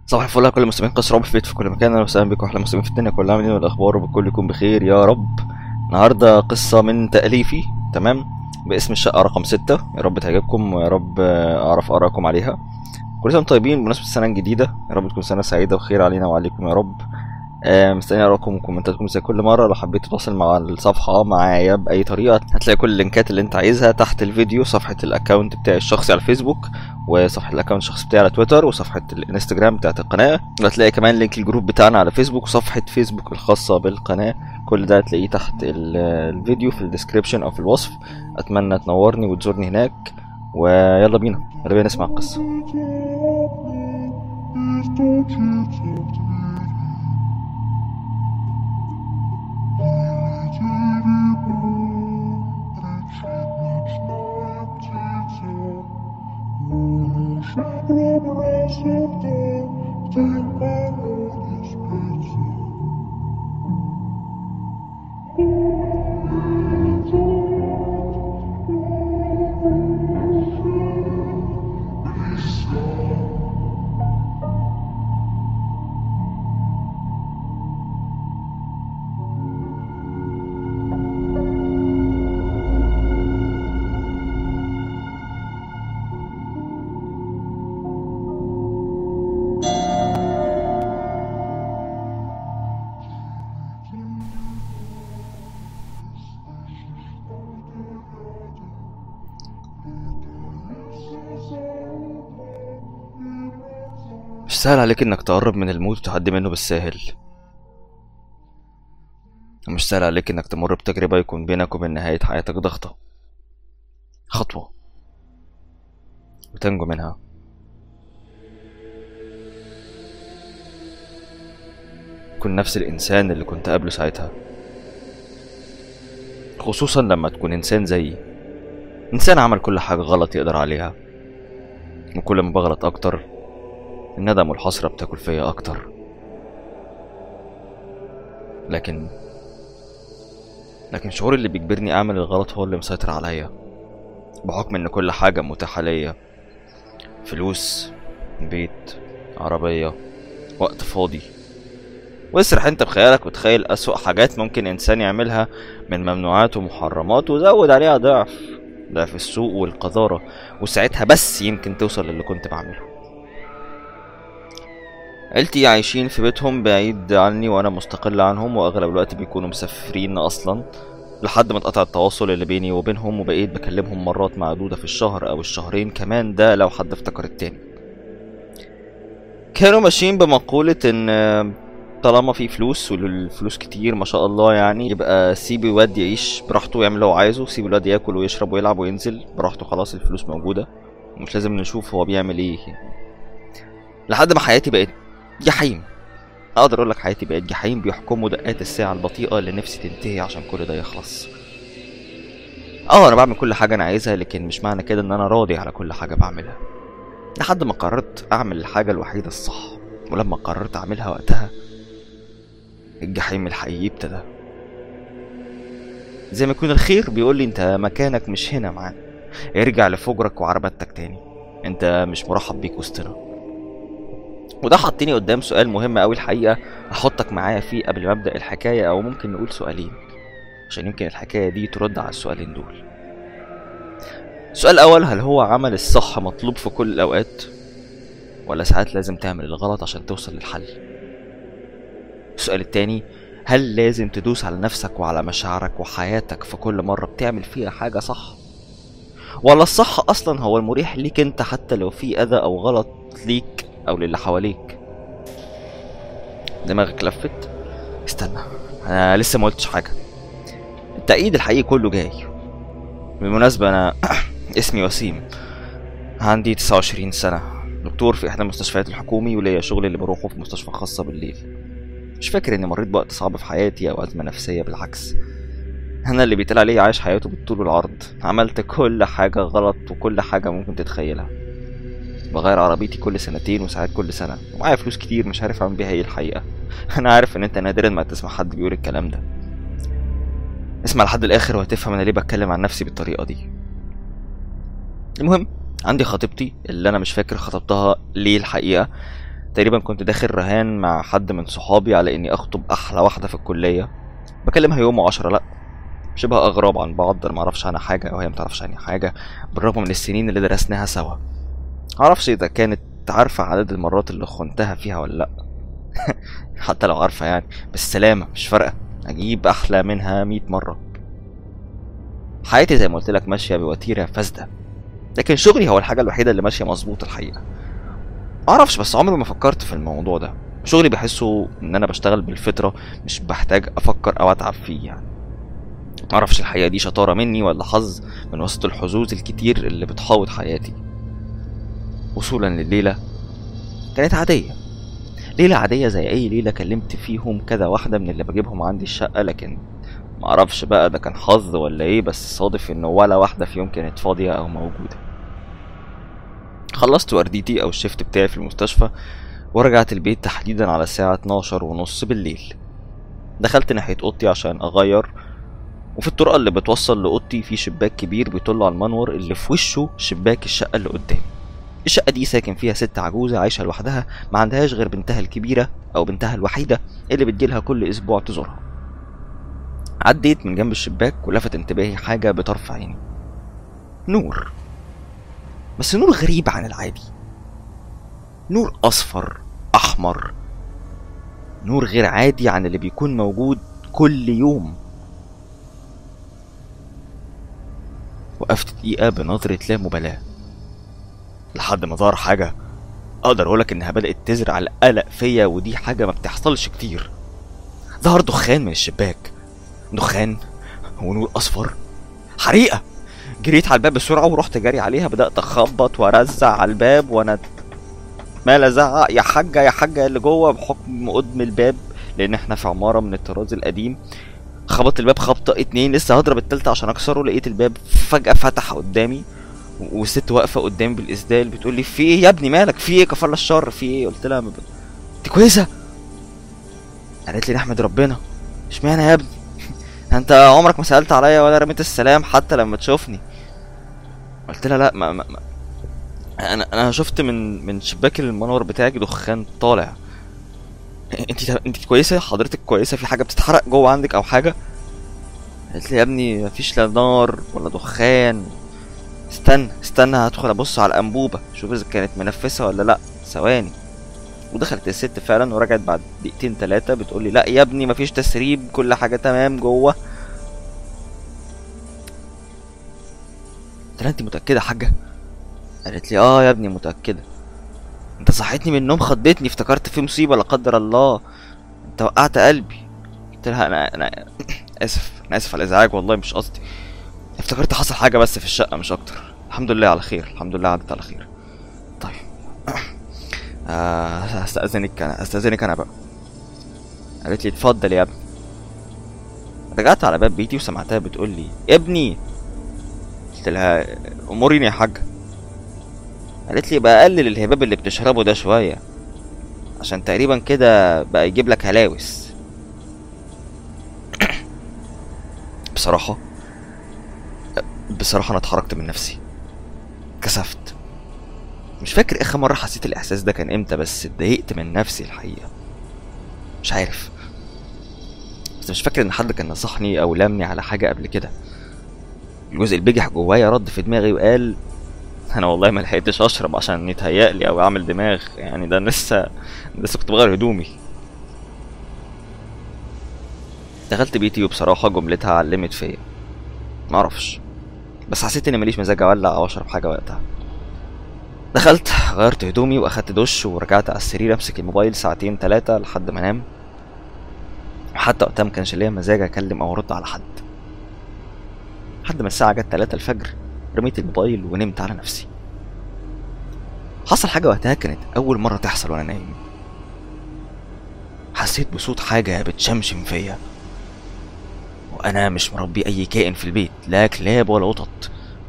صباح الفل على كل المسلمين قصر رب في بيت في كل مكان اهلا وسهلا بكم احلى مسلمين في الدنيا كلها عاملين إيه والاخبار وبالكل يكون بخير يا رب النهارده قصه من تاليفي تمام باسم الشقه رقم ستة يا رب تعجبكم ويا رب آه، اعرف ارائكم عليها كل سنه وانتم طيبين بمناسبه السنه الجديده يا رب تكون سنه سعيده وخير علينا وعليكم يا رب آه، مستني ارائكم وكومنتاتكم زي كل مره لو حبيت تتواصل مع الصفحه معايا باي طريقه هتلاقي كل اللينكات اللي انت عايزها تحت الفيديو صفحه الاكونت بتاعي الشخصي على الفيسبوك وصفحه الاكونت الشخصي بتاعي على تويتر وصفحه الانستجرام بتاعت القناه وهتلاقي كمان لينك الجروب بتاعنا على فيسبوك وصفحه فيسبوك الخاصه بالقناه كل ده هتلاقيه تحت ال- الفيديو في الديسكريبشن او في الوصف اتمنى تنورني وتزورني هناك ويلا بينا يلا بينا نسمع القصه مش سهل عليك انك تقرب من الموت وتعدي منه بالساهل ومش سهل عليك انك تمر بتجربة يكون بينك وبين نهاية حياتك ضغطة خطوة وتنجو منها كن نفس الإنسان اللي كنت قبله ساعتها خصوصا لما تكون إنسان زيي إنسان عمل كل حاجة غلط يقدر عليها وكل ما بغلط أكتر الندم والحسرة بتاكل فيا أكتر لكن لكن شعور اللي بيجبرني أعمل الغلط هو اللي مسيطر عليا بحكم إن كل حاجة متاحة ليا فلوس بيت عربية وقت فاضي واسرح انت بخيالك وتخيل أسوأ حاجات ممكن إنسان يعملها من ممنوعات ومحرمات وزود عليها ضعف ضعف السوء والقذارة وساعتها بس يمكن توصل للي كنت بعمله عيلتي عايشين في بيتهم بعيد عني وانا مستقل عنهم واغلب الوقت بيكونوا مسافرين اصلا لحد ما اتقطع التواصل اللي بيني وبينهم وبقيت بكلمهم مرات معدودة في الشهر او الشهرين كمان ده لو حد افتكر التاني كانوا ماشيين بمقولة ان طالما في فلوس والفلوس كتير ما شاء الله يعني يبقى سيب الواد يعيش براحته ويعمل اللي هو عايزه سيب الواد ياكل ويشرب ويلعب وينزل براحته خلاص الفلوس موجودة مش لازم نشوف هو بيعمل ايه لحد ما حياتي بقت جحيم اقدر اقول لك حياتي بقت جحيم بيحكموا دقات الساعة البطيئة اللي نفسي تنتهي عشان كل ده يخلص اه انا بعمل كل حاجة انا عايزها لكن مش معنى كده ان انا راضي على كل حاجة بعملها لحد ما قررت اعمل الحاجة الوحيدة الصح ولما قررت اعملها وقتها الجحيم الحقيقي ابتدى زي ما يكون الخير بيقول لي انت مكانك مش هنا معانا ارجع لفجرك وعربتك تاني انت مش مرحب بيك وسطنا وده حطني قدام سؤال مهم قوي الحقيقه احطك معايا فيه قبل ما ابدا الحكايه او ممكن نقول سؤالين عشان يمكن الحكايه دي ترد على السؤالين دول السؤال الاول هل هو عمل الصح مطلوب في كل الاوقات ولا ساعات لازم تعمل الغلط عشان توصل للحل السؤال التاني هل لازم تدوس على نفسك وعلى مشاعرك وحياتك في كل مرة بتعمل فيها حاجة صح ولا الصح أصلا هو المريح ليك أنت حتى لو في أذى أو غلط ليك أو للي حواليك دماغك لفت استنى أنا لسه ما قلتش حاجة التأييد الحقيقي كله جاي بالمناسبة أنا اسمي وسيم عندي 29 سنة دكتور في إحدى المستشفيات الحكومي وليا شغل اللي بروحه في مستشفى خاصة بالليل مش فاكر اني مريت بوقت صعب في حياتي او ازمه نفسيه بالعكس انا اللي بيتقال عليه عايش حياته بالطول والعرض عملت كل حاجه غلط وكل حاجه ممكن تتخيلها بغير عربيتي كل سنتين وساعات كل سنه ومعايا فلوس كتير مش عارف اعمل بيها ايه الحقيقه انا عارف ان انت نادرا ما تسمع حد بيقول الكلام ده اسمع لحد الاخر وهتفهم انا ليه بتكلم عن نفسي بالطريقه دي المهم عندي خطيبتي اللي انا مش فاكر خطبتها ليه الحقيقه تقريبا كنت داخل رهان مع حد من صحابي على اني اخطب احلى واحده في الكليه بكلمها يوم وعشرة لا شبه اغراب عن بعض انا معرفش عنها حاجه وهي متعرفش عني حاجه بالرغم من السنين اللي درسناها سوا معرفش اذا كانت عارفه عدد المرات اللي خنتها فيها ولا لا حتى لو عارفه يعني بس سلامه مش فارقه اجيب احلى منها مئة مره حياتي زي ما قلت لك ماشيه بوتيره فاسده لكن شغلي هو الحاجه الوحيده اللي ماشيه مظبوط الحقيقه معرفش بس عمري ما فكرت في الموضوع ده شغلي بحسه ان انا بشتغل بالفطره مش بحتاج افكر او اتعب فيه يعني معرفش الحقيقه دي شطاره مني ولا حظ من وسط الحظوظ الكتير اللي بتحاوط حياتي وصولا لليله كانت عاديه ليله عاديه زي اي ليله كلمت فيهم كذا واحده من اللي بجيبهم عندي الشقه لكن معرفش بقى ده كان حظ ولا ايه بس صادف ان ولا واحده فيهم كانت فاضيه او موجوده خلصت ورديتي او الشيفت بتاعي في المستشفى ورجعت البيت تحديدا على الساعة 12 ونص بالليل دخلت ناحية اوضتي عشان اغير وفي الطرقة اللي بتوصل لأوضتي في شباك كبير بيطل على المنور اللي في وشه شباك الشقة اللي قدامي الشقة دي ساكن فيها ست عجوزة عايشة لوحدها ما عندهاش غير بنتها الكبيرة أو بنتها الوحيدة اللي بتجيلها كل أسبوع تزورها عديت من جنب الشباك ولفت انتباهي حاجة بطرف عيني نور بس نور غريب عن العادي نور أصفر أحمر نور غير عادي عن اللي بيكون موجود كل يوم وقفت دقيقة بنظرة لا مبالاة لحد ما ظهر حاجة أقدر أقولك إنها بدأت تزرع القلق فيا ودي حاجة ما بتحصلش كتير ظهر دخان من الشباك دخان ونور أصفر حريقة جريت على الباب بسرعة ورحت جري عليها بدأت أخبط وأرزع على الباب وأنا مال أزعق يا حاجة يا حاجة اللي جوه بحكم قدم الباب لأن إحنا في عمارة من الطراز القديم خبطت الباب خبطة اتنين لسه هضرب التالتة عشان أكسره لقيت الباب فجأة فتح قدامي والست واقفة قدامي بالإسدال بتقول لي في إيه يا ابني مالك في إيه كفر الشر في إيه قلت لها مب... أنت كويسة قالت لي نحمد ربنا اشمعنى يا ابني انت عمرك ما سالت عليا ولا رميت السلام حتى لما تشوفني قلت لها لا ما, ما, ما انا انا شفت من من شباك المنور بتاعك دخان طالع انت انت كويسه حضرتك كويسه في حاجه بتتحرق جوه عندك او حاجه قالت لي يا ابني مفيش لا نار ولا دخان استنى استنى هدخل ابص على الانبوبه شوف اذا كانت منفسه ولا لا ثواني ودخلت الست فعلا ورجعت بعد دقيقتين تلاتة بتقول لي لا يا ابني مفيش تسريب كل حاجة تمام جوه قلت لها انت متأكدة يا حاجة؟ قالت لي اه يا ابني متأكدة انت صحيتني من النوم خضتني افتكرت في مصيبة لا قدر الله انت وقعت قلبي قلت لها انا انا اسف انا اسف على الازعاج والله مش قصدي افتكرت حصل حاجة بس في الشقة مش اكتر الحمد لله على خير الحمد لله عدت على خير طيب آه، استأذنك انا استأذنك انا بقى قالت لي اتفضل يا ابني رجعت على باب بيتي وسمعتها بتقول لي يا ابني قلت لها اموريني يا حاجه قالت لي بقى قلل الهباب اللي بتشربه ده شويه عشان تقريبا كده بقى يجيب لك هلاوس بصراحه بصراحه انا اتحركت من نفسي كسفت مش فاكر اخر مره حسيت الاحساس ده كان امتى بس اتضايقت من نفسي الحقيقه مش عارف بس مش فاكر ان حد كان نصحني او لامني على حاجه قبل كده الجزء البجح جوايا رد في دماغي وقال انا والله ما لحقتش اشرب عشان يتهيألي او اعمل دماغ يعني ده أنا لسه لسه كنت بغير هدومي دخلت بيتي وبصراحة جملتها علمت فيا معرفش بس حسيت اني ماليش مزاج اولع او اشرب حاجة وقتها دخلت غيرت هدومي واخدت دش ورجعت على السرير امسك الموبايل ساعتين تلاتة لحد ما انام حتى وقتها مكانش ليا مزاج اكلم او ارد على حد لحد ما الساعة جت تلاتة الفجر رميت الموبايل ونمت على نفسي حصل حاجة وقتها كانت أول مرة تحصل وأنا نايم حسيت بصوت حاجة بتشمشم فيا وأنا مش مربي أي كائن في البيت لا كلاب ولا قطط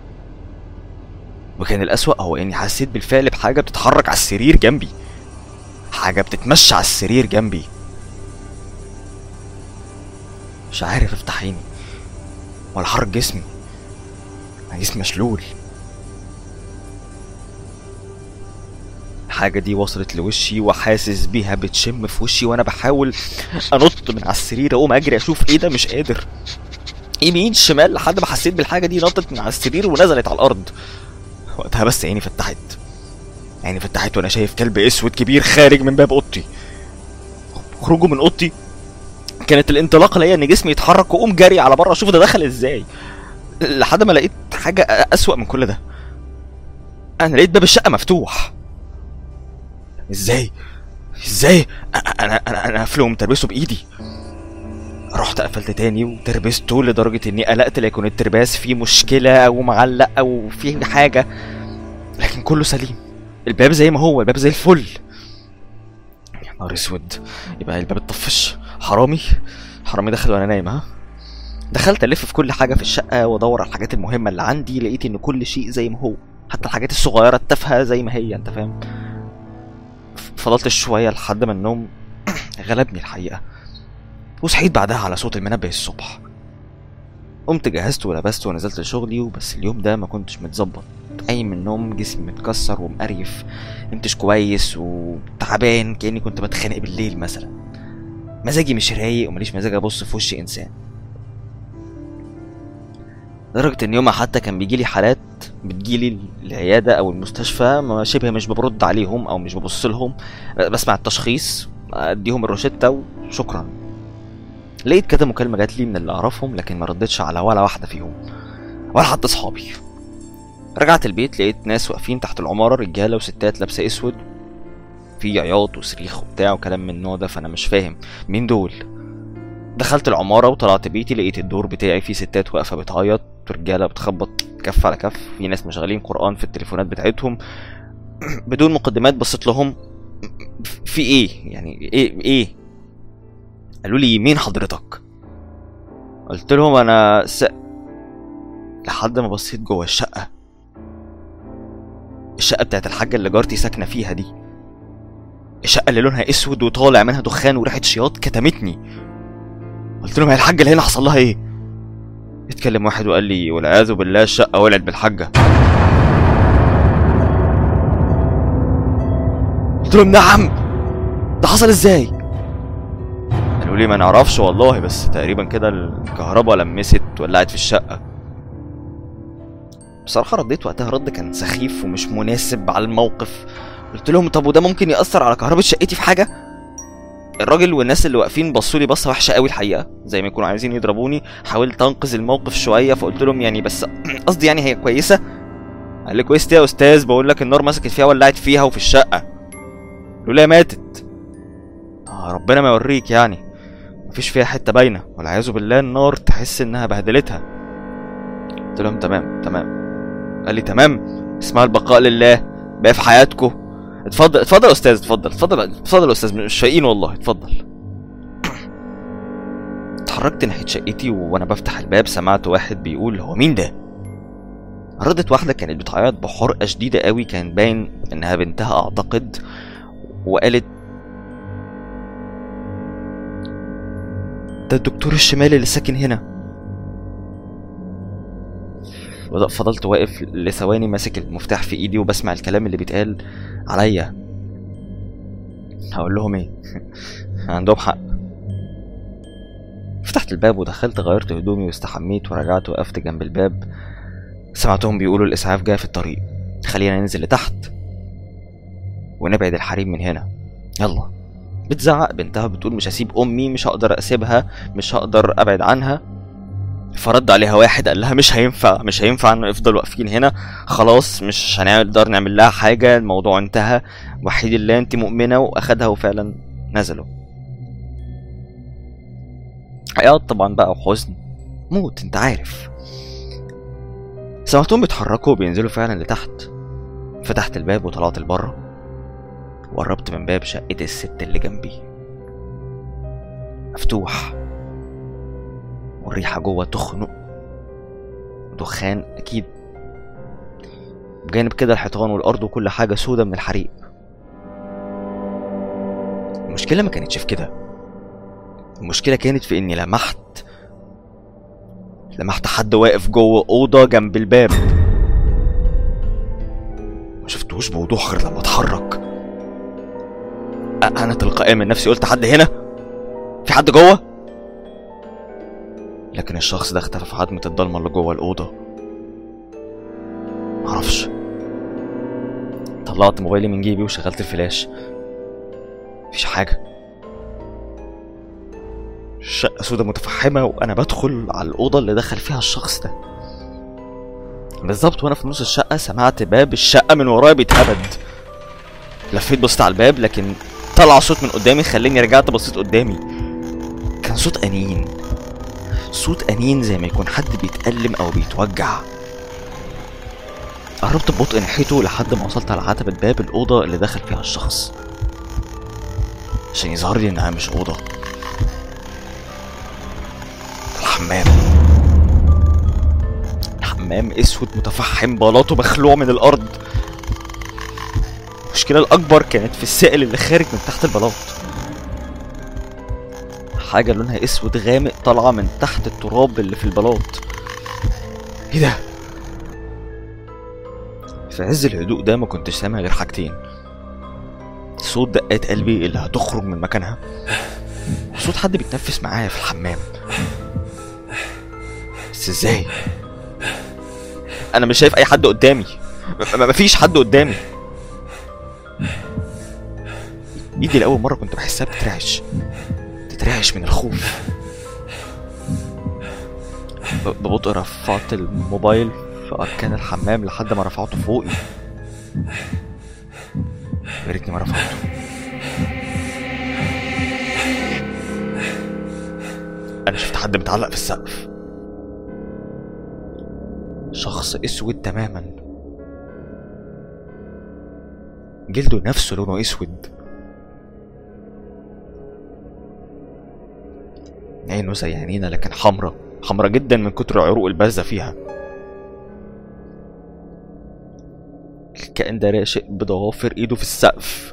وكان الأسوأ هو إني حسيت بالفعل بحاجة بتتحرك على السرير جنبي حاجة بتتمشى على السرير جنبي مش عارف افتح عيني ولا حرك جسمي انا جسمي مشلول الحاجة دي وصلت لوشي وحاسس بيها بتشم في وشي وانا بحاول انط من على السرير اقوم اجري اشوف ايه ده مش قادر يمين شمال لحد ما حسيت بالحاجة دي نطت من على السرير ونزلت على الارض وقتها بس عيني فتحت عيني فتحت وانا شايف كلب اسود كبير خارج من باب اوضتي خروجه من اوضتي كانت الانطلاقه ليا ان جسمي يتحرك واقوم جري على بره اشوف ده دخل ازاي لحد ما لقيت حاجه اسوأ من كل ده انا لقيت باب الشقه مفتوح ازاي ازاي انا انا انا قافله ومتربسه بايدي رحت قفلت تاني وتربسته لدرجة اني قلقت ليكون الترباس فيه مشكلة او معلق او فيه حاجة لكن كله سليم الباب زي ما هو الباب زي الفل يا نهار اسود يبقى الباب اتطفش حرامي حرامي دخل وانا نايم ها دخلت الف في كل حاجه في الشقه وادور على الحاجات المهمه اللي عندي لقيت ان كل شيء زي ما هو حتى الحاجات الصغيره التافهه زي ما هي انت فاهم ف- فضلت شويه لحد ما النوم غلبني الحقيقه وصحيت بعدها على صوت المنبه الصبح قمت جهزت ولبست ونزلت لشغلي وبس اليوم ده ما كنتش متظبط قايم من النوم جسمي متكسر ومقريف نمتش كويس وتعبان كاني كنت بتخانق بالليل مثلا مزاجي مش رايق ومليش مزاج ابص في وش انسان لدرجة ان يومها حتى كان بيجيلي حالات بتجيلي العيادة او المستشفى ما شبه مش برد عليهم او مش ببص لهم بسمع التشخيص اديهم الروشتة وشكرا لقيت كده مكالمة جات لي من اللي اعرفهم لكن ما ردتش على ولا واحدة فيهم ولا حتى اصحابي رجعت البيت لقيت ناس واقفين تحت العمارة رجالة وستات لابسة اسود في عياط وصريخ وبتاع وكلام من النوع ده فانا مش فاهم مين دول دخلت العمارة وطلعت بيتي لقيت الدور بتاعي فيه ستات واقفة بتعيط ورجالة بتخبط كف على كف في ناس مشغلين قرآن في التليفونات بتاعتهم بدون مقدمات بصيت لهم في ايه يعني ايه ايه قالوا لي مين حضرتك قلت لهم انا س... لحد ما بصيت جوه الشقة الشقة بتاعت الحاجة اللي جارتي ساكنة فيها دي الشقة اللي لونها اسود وطالع منها دخان وريحة شياط كتمتني قلت لهم هي الحاجة اللي هنا حصل لها ايه؟ اتكلم واحد وقال لي والعياذ بالله الشقة ولعت بالحاجة قلت لهم نعم ده حصل ازاي؟ قالوا لي ما نعرفش والله بس تقريبا كده الكهرباء لمست ولعت في الشقة بصراحة رديت وقتها رد كان سخيف ومش مناسب على الموقف قلت لهم طب وده ممكن يأثر على كهرباء شقتي في حاجة؟ الراجل والناس اللي واقفين بصوا لي بصه وحشه قوي الحقيقه زي ما يكونوا عايزين يضربوني حاولت انقذ الموقف شويه فقلت لهم يعني بس قصدي يعني هي كويسه قال لي كويس يا استاذ بقول لك النار مسكت فيها ولعت فيها وفي الشقه قالوا لي ماتت آه ربنا ما يوريك يعني مفيش فيها حته باينه والعياذ بالله النار تحس انها بهدلتها قلت لهم تمام تمام قال لي تمام اسمها البقاء لله بقى في حياتكم اتفضل اتفضل يا استاذ اتفضل اتفضل اتفضل يا استاذ مش فايقين والله اتفضل اتحركت ناحيه شقتي وانا بفتح الباب سمعت واحد بيقول هو مين ده ردت واحده كانت بتعيط بحرقه شديده قوي كان باين انها بنتها اعتقد وقالت ده الدكتور الشمالي اللي ساكن هنا وده- فضلت واقف لثواني ماسك المفتاح في ايدي وبسمع الكلام اللي بيتقال عليا هقول لهم ايه عندهم حق فتحت الباب ودخلت غيرت هدومي واستحميت ورجعت وقفت جنب الباب سمعتهم بيقولوا الاسعاف جاي في الطريق خلينا ننزل لتحت ونبعد الحريم من هنا يلا بتزعق بنتها بتقول مش هسيب امي مش هقدر اسيبها مش هقدر ابعد عنها فرد عليها واحد قال لها مش هينفع مش هينفع نفضل واقفين هنا خلاص مش هنقدر نعمل لها حاجة الموضوع انتهى وحيد الله انت مؤمنة واخدها وفعلا نزلوا عياط طبعا بقى وحزن موت انت عارف سمعتهم بيتحركوا وبينزلوا فعلا لتحت فتحت الباب وطلعت لبره وقربت من باب شقة الست اللي جنبي مفتوح والريحة جوه تخنق دخان أكيد بجانب كده الحيطان والأرض وكل حاجة سودة من الحريق المشكلة ما كانتش في كده المشكلة كانت في إني لمحت لمحت حد واقف جوه أوضة جنب الباب ما شفتوش بوضوح غير لما اتحرك أ- انا تلقائيا من نفسي قلت حد هنا في حد جوه لكن الشخص ده اختفى في عتمة الضلمة اللي جوه الأوضة معرفش طلعت موبايلي من جيبي وشغلت الفلاش مفيش حاجة الشقة سودة متفحمة وأنا بدخل على الأوضة اللي دخل فيها الشخص ده بالظبط وأنا في نص الشقة سمعت باب الشقة من ورايا بيتهبد لفيت بصيت على الباب لكن طلع صوت من قدامي خلاني رجعت بصيت قدامي كان صوت أنين صوت أنين زي ما يكون حد بيتألم أو بيتوجع قربت ببطء ناحيته لحد ما وصلت على عتبة باب الأوضة اللي دخل فيها الشخص عشان يظهر لي إنها مش أوضة الحمام الحمام اسود متفحم بلاطه مخلوع من الارض المشكله الاكبر كانت في السائل اللي خارج من تحت البلاط حاجه لونها اسود غامق طالعه من تحت التراب اللي في البلاط ايه ده في عز الهدوء ده ما كنتش سامع غير حاجتين صوت دقات قلبي اللي هتخرج من مكانها صوت حد بيتنفس معايا في الحمام بس ازاي انا مش شايف اي حد قدامي م- م- مفيش حد قدامي ايدي لاول مره كنت بحسها بتترعش تترعش من الخوف ب- ببطء رفعت الموبايل في اركان الحمام لحد ما رفعته فوقي يا ريتني ما رفعته انا شفت حد متعلق في السقف شخص اسود تماما جلده نفسه لونه اسود عينه زي عينينا لكن حمرا حمرا جدا من كتر العروق البارزة فيها الكائن ده راشق بضوافر ايده في السقف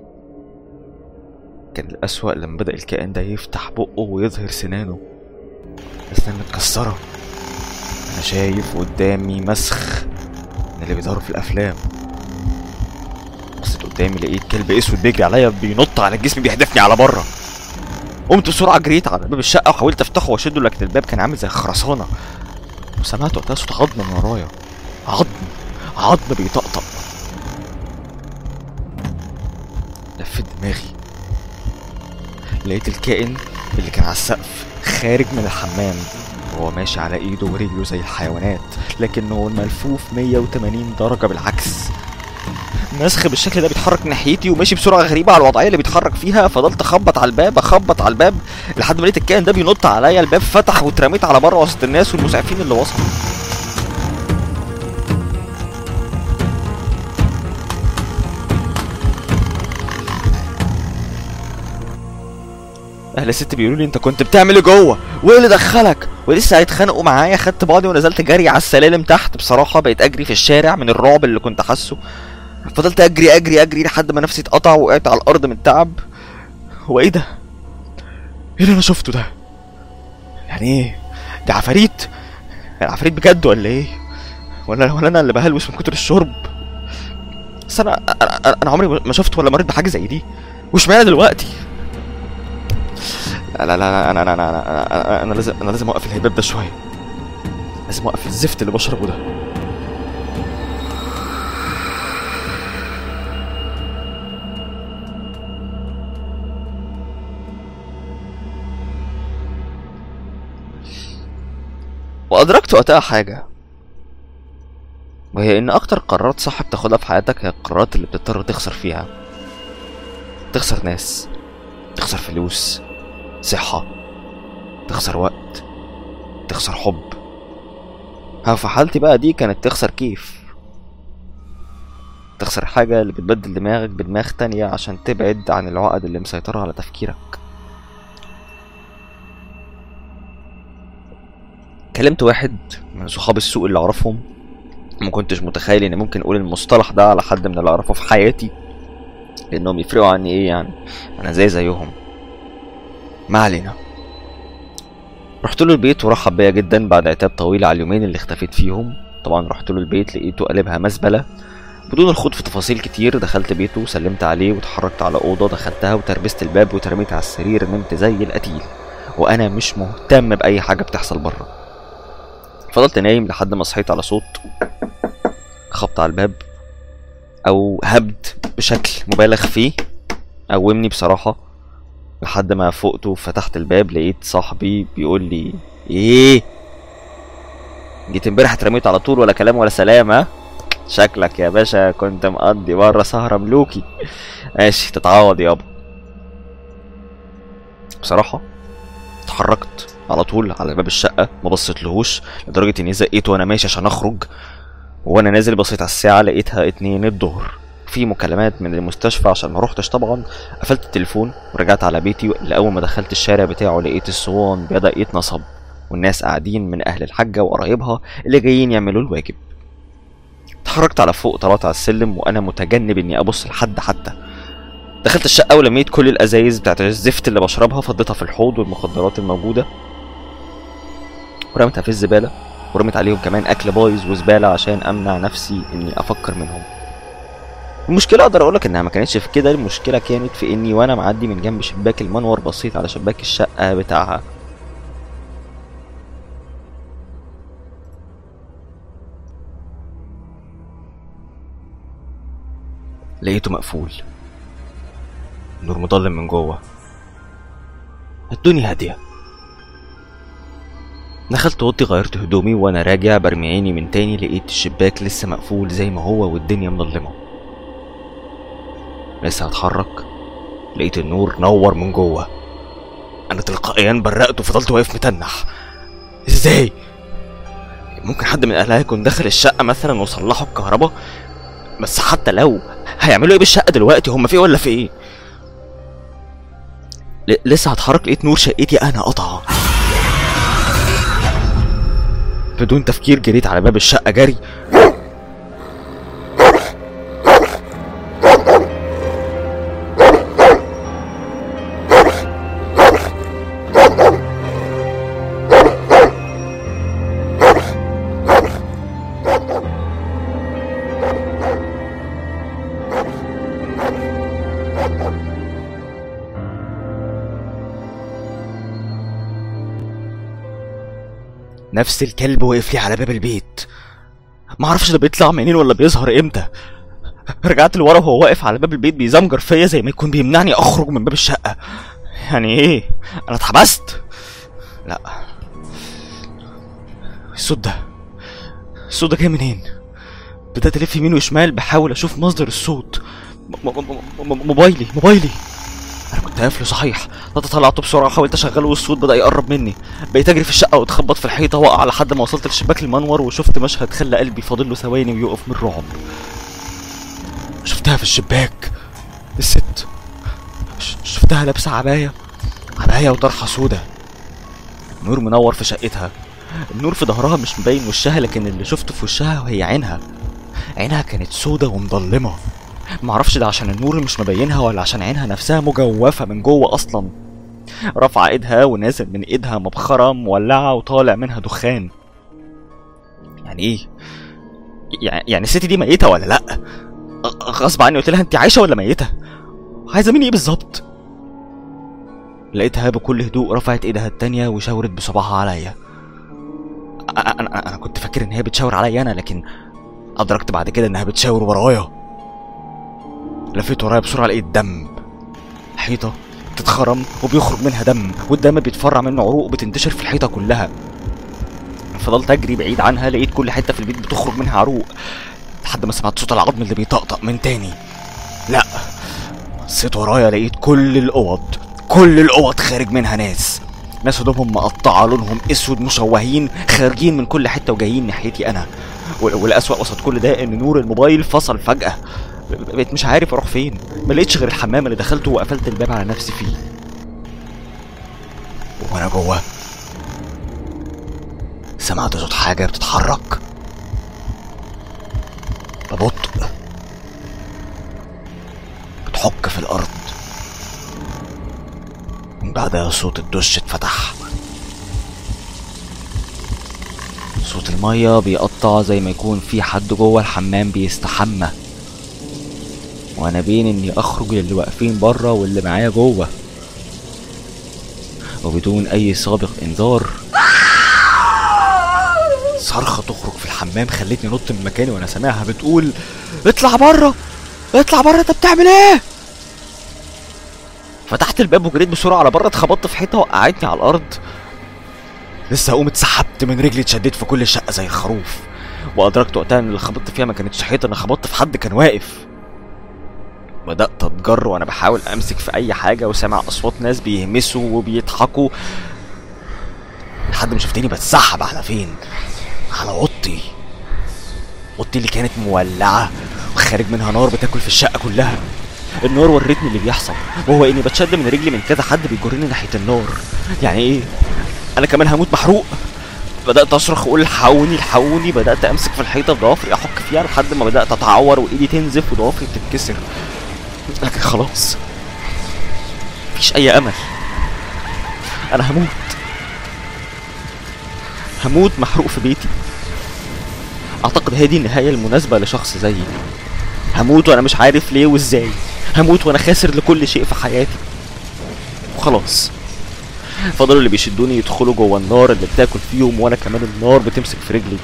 كان الأسوأ لما بدأ الكائن ده يفتح بقه ويظهر سنانه أسنان متكسرة أنا شايف قدامي مسخ من اللي بيظهروا في الأفلام بصيت قدامي لقيت كلب أسود بيجري عليا بينط على جسمي بيحدفني على بره قمت بسرعة جريت على باب الشقة وحاولت أفتحه وأشده لكن الباب كان عامل زي خرسانة وسمعت وقتها صوت عضم من ورايا عضم عضم بيطقطق لفت دماغي لقيت الكائن اللي كان على السقف خارج من الحمام وهو ماشي على ايده ورجله زي الحيوانات لكنه ملفوف 180 درجة بالعكس مسخ بالشكل ده بيتحرك ناحيتي وماشي بسرعة غريبة على الوضعية اللي بيتحرك فيها فضلت اخبط على الباب اخبط على الباب لحد ما لقيت الكائن ده بينط عليا الباب فتح واترميت على بره وسط الناس والمسعفين اللي وصلوا اهل الست بيقولوا لي انت كنت بتعمل ايه جوه وايه اللي دخلك ولسه هيتخانقوا معايا خدت بعضي ونزلت جري على السلالم تحت بصراحه بقيت اجري في الشارع من الرعب اللي كنت حاسه فضلت اجري اجري اجري لحد ما نفسي اتقطع وقعت على الارض من التعب هو ايه ده ايه اللي انا شفته ده يعني ايه ده عفاريت العفاريت بجد ولا ايه ولا ولا انا اللي بهلوس من كتر الشرب بس انا انا, أنا عمري ما شفت ولا مريت بحاجه زي دي واشمعنى دلوقتي لا لا لا انا انا انا انا, أنا, أنا لازم انا لازم اوقف الهباب ده شويه لازم اوقف الزفت اللي بشربه ده وأدركت وقتها حاجة وهي إن أكتر قرارات صح بتاخدها في حياتك هي القرارات اللي بتضطر تخسر فيها تخسر ناس تخسر فلوس صحة تخسر وقت تخسر حب ها في حالتي بقى دي كانت تخسر كيف تخسر حاجة اللي بتبدل دماغك بدماغ تانية عشان تبعد عن العقد اللي مسيطرة على تفكيرك كلمت واحد من صحاب السوق اللي اعرفهم ما كنتش متخيل اني ممكن اقول المصطلح ده على حد من اللي اعرفه في حياتي لانهم يفرقوا عني ايه يعني انا زي زيهم ما علينا رحت له البيت ورحب بيا جدا بعد عتاب طويل على اليومين اللي اختفيت فيهم طبعا رحت له البيت لقيته قلبها مزبله بدون الخوض في تفاصيل كتير دخلت بيته وسلمت عليه واتحركت على اوضه دخلتها وتربست الباب وترميت على السرير نمت زي القتيل وانا مش مهتم باي حاجه بتحصل بره فضلت نايم لحد ما صحيت على صوت خبط على الباب او هبد بشكل مبالغ فيه قومني بصراحه لحد ما فقت وفتحت الباب لقيت صاحبي بيقول لي ايه جيت امبارح اترميت على طول ولا كلام ولا سلام ها شكلك يا باشا كنت مقضي بره سهرة ملوكي ماشي تتعوض يابا بصراحة اتحركت على طول على باب الشقة ما بصيتلهوش لدرجة اني زقيت وانا ماشي عشان اخرج وانا نازل بصيت على الساعة لقيتها اتنين الظهر في مكالمات من المستشفى عشان ما روحتش طبعا قفلت التليفون ورجعت على بيتي لأول ما دخلت الشارع بتاعه لقيت الصوان بدأ يتنصب والناس قاعدين من أهل الحاجة وقرايبها اللي جايين يعملوا الواجب اتحركت على فوق طلعت على السلم وأنا متجنب إني أبص لحد حتى دخلت الشقة ولميت كل الأزايز بتاعت الزفت اللي بشربها فضيتها في الحوض والمخدرات الموجودة ورميتها في الزبالة ورميت عليهم كمان أكل بايظ وزبالة عشان أمنع نفسي إني أفكر منهم المشكلة أقدر أقولك إنها ما كانتش في كده المشكلة كانت في إني وأنا معدي من جنب شباك المنور بصيت على شباك الشقة بتاعها لقيته مقفول النور مضلم من جوه الدنيا هادية دخلت اوضتي غيرت هدومي وانا راجع برمي عيني من تاني لقيت الشباك لسه مقفول زي ما هو والدنيا مظلمة لسه هتحرك لقيت النور نور من جوه انا تلقائيا برقت وفضلت واقف متنح ازاي ممكن حد من اهلها يكون دخل الشقة مثلا وصلحوا الكهرباء بس حتى لو هيعملوا ايه بالشقة دلوقتي هم في إيه ولا في ايه ل- لسه هتحرك لقيت نور شقتي انا قطعه بدون تفكير جريت على باب الشقة جري نفس الكلب وقف لي على باب البيت ما اعرفش ده بيطلع منين ولا بيظهر امتى رجعت لورا وهو واقف على باب البيت بيزمجر فيا زي ما يكون بيمنعني اخرج من باب الشقه يعني ايه انا اتحبست لا الصوت ده الصوت ده جاي منين بدات الف يمين وشمال بحاول اشوف مصدر الصوت م- م- م- م- موبايلي موبايلي انا كنت قافله صحيح طلعته بسرعه حاولت اشغله والصوت بدا يقرب مني بقيت اجري في الشقه واتخبط في الحيطه واقع لحد ما وصلت لشباك المنور وشفت مشهد خلى قلبي فاضل له ثواني ويقف من الرعب شفتها في الشباك الست ش- شفتها لابسه عبايه عبايه وطرحه سودا نور منور في شقتها النور في ظهرها مش مبين وشها لكن اللي شفته في وشها هي عينها عينها كانت سودا ومضلمه معرفش ده عشان النور مش مبينها ولا عشان عينها نفسها مجوفه من جوه اصلا رافعه ايدها ونازل من ايدها مبخره مولعه وطالع منها دخان يعني ايه يع- يعني الست دي ميته ولا لا غ- غصب عني قلت لها انت عايشه ولا ميته عايزه مني ايه بالظبط لقيتها بكل هدوء رفعت ايدها التانية وشاورت بصباعها عليا أ- أ- انا انا كنت فاكر ان هي بتشاور عليا انا لكن ادركت بعد كده انها بتشاور ورايا لفيت ورايا بسرعه لقيت دم حيطه بتتخرم وبيخرج منها دم والدم بيتفرع منه عروق بتنتشر في الحيطه كلها فضلت اجري بعيد عنها لقيت كل حته في البيت بتخرج منها عروق لحد ما سمعت صوت العظم اللي بيطقطق من تاني لا بصيت ورايا لقيت كل الاوض كل الاوض خارج منها ناس ناس هدومهم مقطعه لونهم اسود مشوهين خارجين من كل حته وجايين ناحيتي انا وال- والاسوأ وسط كل ده ان نور الموبايل فصل فجاه ب- بقيت مش عارف اروح فين ما لقيتش غير الحمام اللي دخلته وقفلت الباب على نفسي فيه وانا جوه سمعت صوت حاجه بتتحرك ببطء بتحك في الارض من بعدها صوت الدش اتفتح صوت المية بيقطع زي ما يكون في حد جوه الحمام بيستحمى وانا بين اني اخرج للي واقفين بره واللي معايا جوه وبدون اي سابق انذار صرخة تخرج في الحمام خلتني نط من مكاني وانا سامعها بتقول اطلع بره اطلع بره انت بتعمل ايه فتحت الباب وجريت بسرعه على بره اتخبطت في حيطه وقعتني على الارض لسه هقوم اتسحبت من رجلي اتشديت في كل الشقه زي الخروف وادركت وقتها ان اللي خبطت فيها ما كانتش حيطه انا خبطت في حد كان واقف بدات اتجر وانا بحاول امسك في اي حاجه وسامع اصوات ناس بيهمسوا وبيضحكوا لحد ما شفتني بتسحب على فين على اوضتي اوضتي اللي كانت مولعه وخارج منها نار بتاكل في الشقه كلها النار ورتني اللي بيحصل وهو اني بتشد من رجلي من كذا حد بيجرني ناحيه النار يعني ايه انا كمان هموت محروق بدات اصرخ واقول الحقوني الحقوني بدات امسك في الحيطه بضوافري احك فيها لحد ما بدات اتعور وايدي تنزف وضوافري بتتكسر لكن خلاص مفيش اي امل انا هموت هموت محروق في بيتي اعتقد هي دي النهايه المناسبه لشخص زيي هموت وانا مش عارف ليه وازاي هموت وانا خاسر لكل شيء في حياتي وخلاص فضلوا اللي بيشدوني يدخلوا جوه النار اللي بتاكل فيهم وانا كمان النار بتمسك في رجلي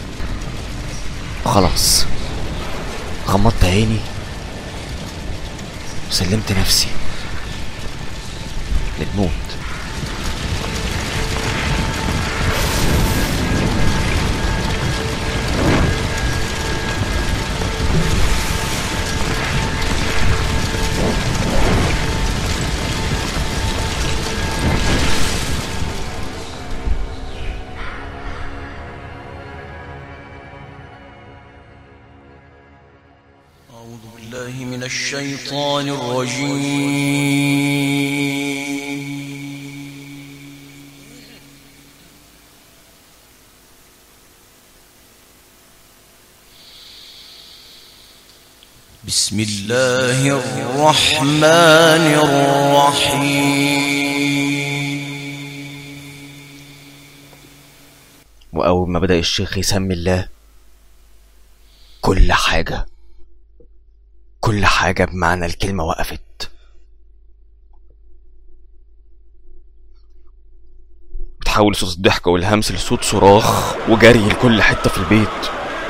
وخلاص غمضت عيني وسلمت نفسي للموت أعوذ بالله من الشيطان الرجيم بسم الله الرحمن الرحيم وأول ما بدأ الشيخ يسمي الله كل حاجة كل حاجة بمعنى الكلمة وقفت بتحول صوت الضحك والهمس لصوت صراخ وجري لكل حتة في البيت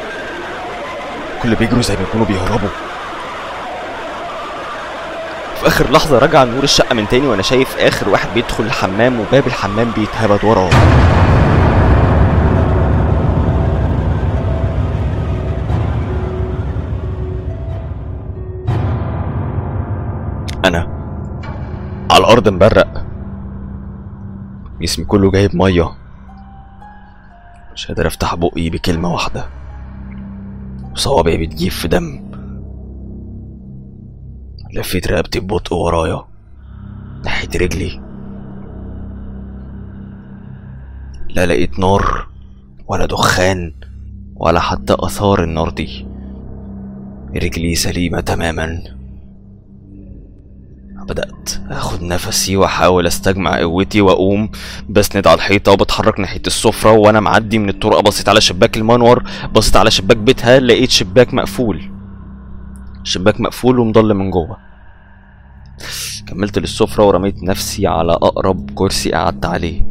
كل بيجروا زي ما يكونوا بيهربوا في آخر لحظة رجع نور الشقة من تاني وأنا شايف آخر واحد بيدخل الحمام وباب الحمام بيتهبد وراه انا على الارض مبرق جسمي كله جايب ميه مش قادر افتح بقي بكلمه واحده وصوابعي بتجيب في دم لفيت رقبتي ببطء ورايا ناحية رجلي لا لقيت نار ولا دخان ولا حتى آثار النار دي رجلي سليمة تماماً بدأت اخد نفسي واحاول استجمع قوتي واقوم بسند على الحيطة وبتحرك ناحية السفرة وانا معدي من الطرقة بصيت على شباك المنور بصيت على شباك بيتها لقيت شباك مقفول شباك مقفول ومضل من جوه كملت للسفرة ورميت نفسي على أقرب كرسي قعدت عليه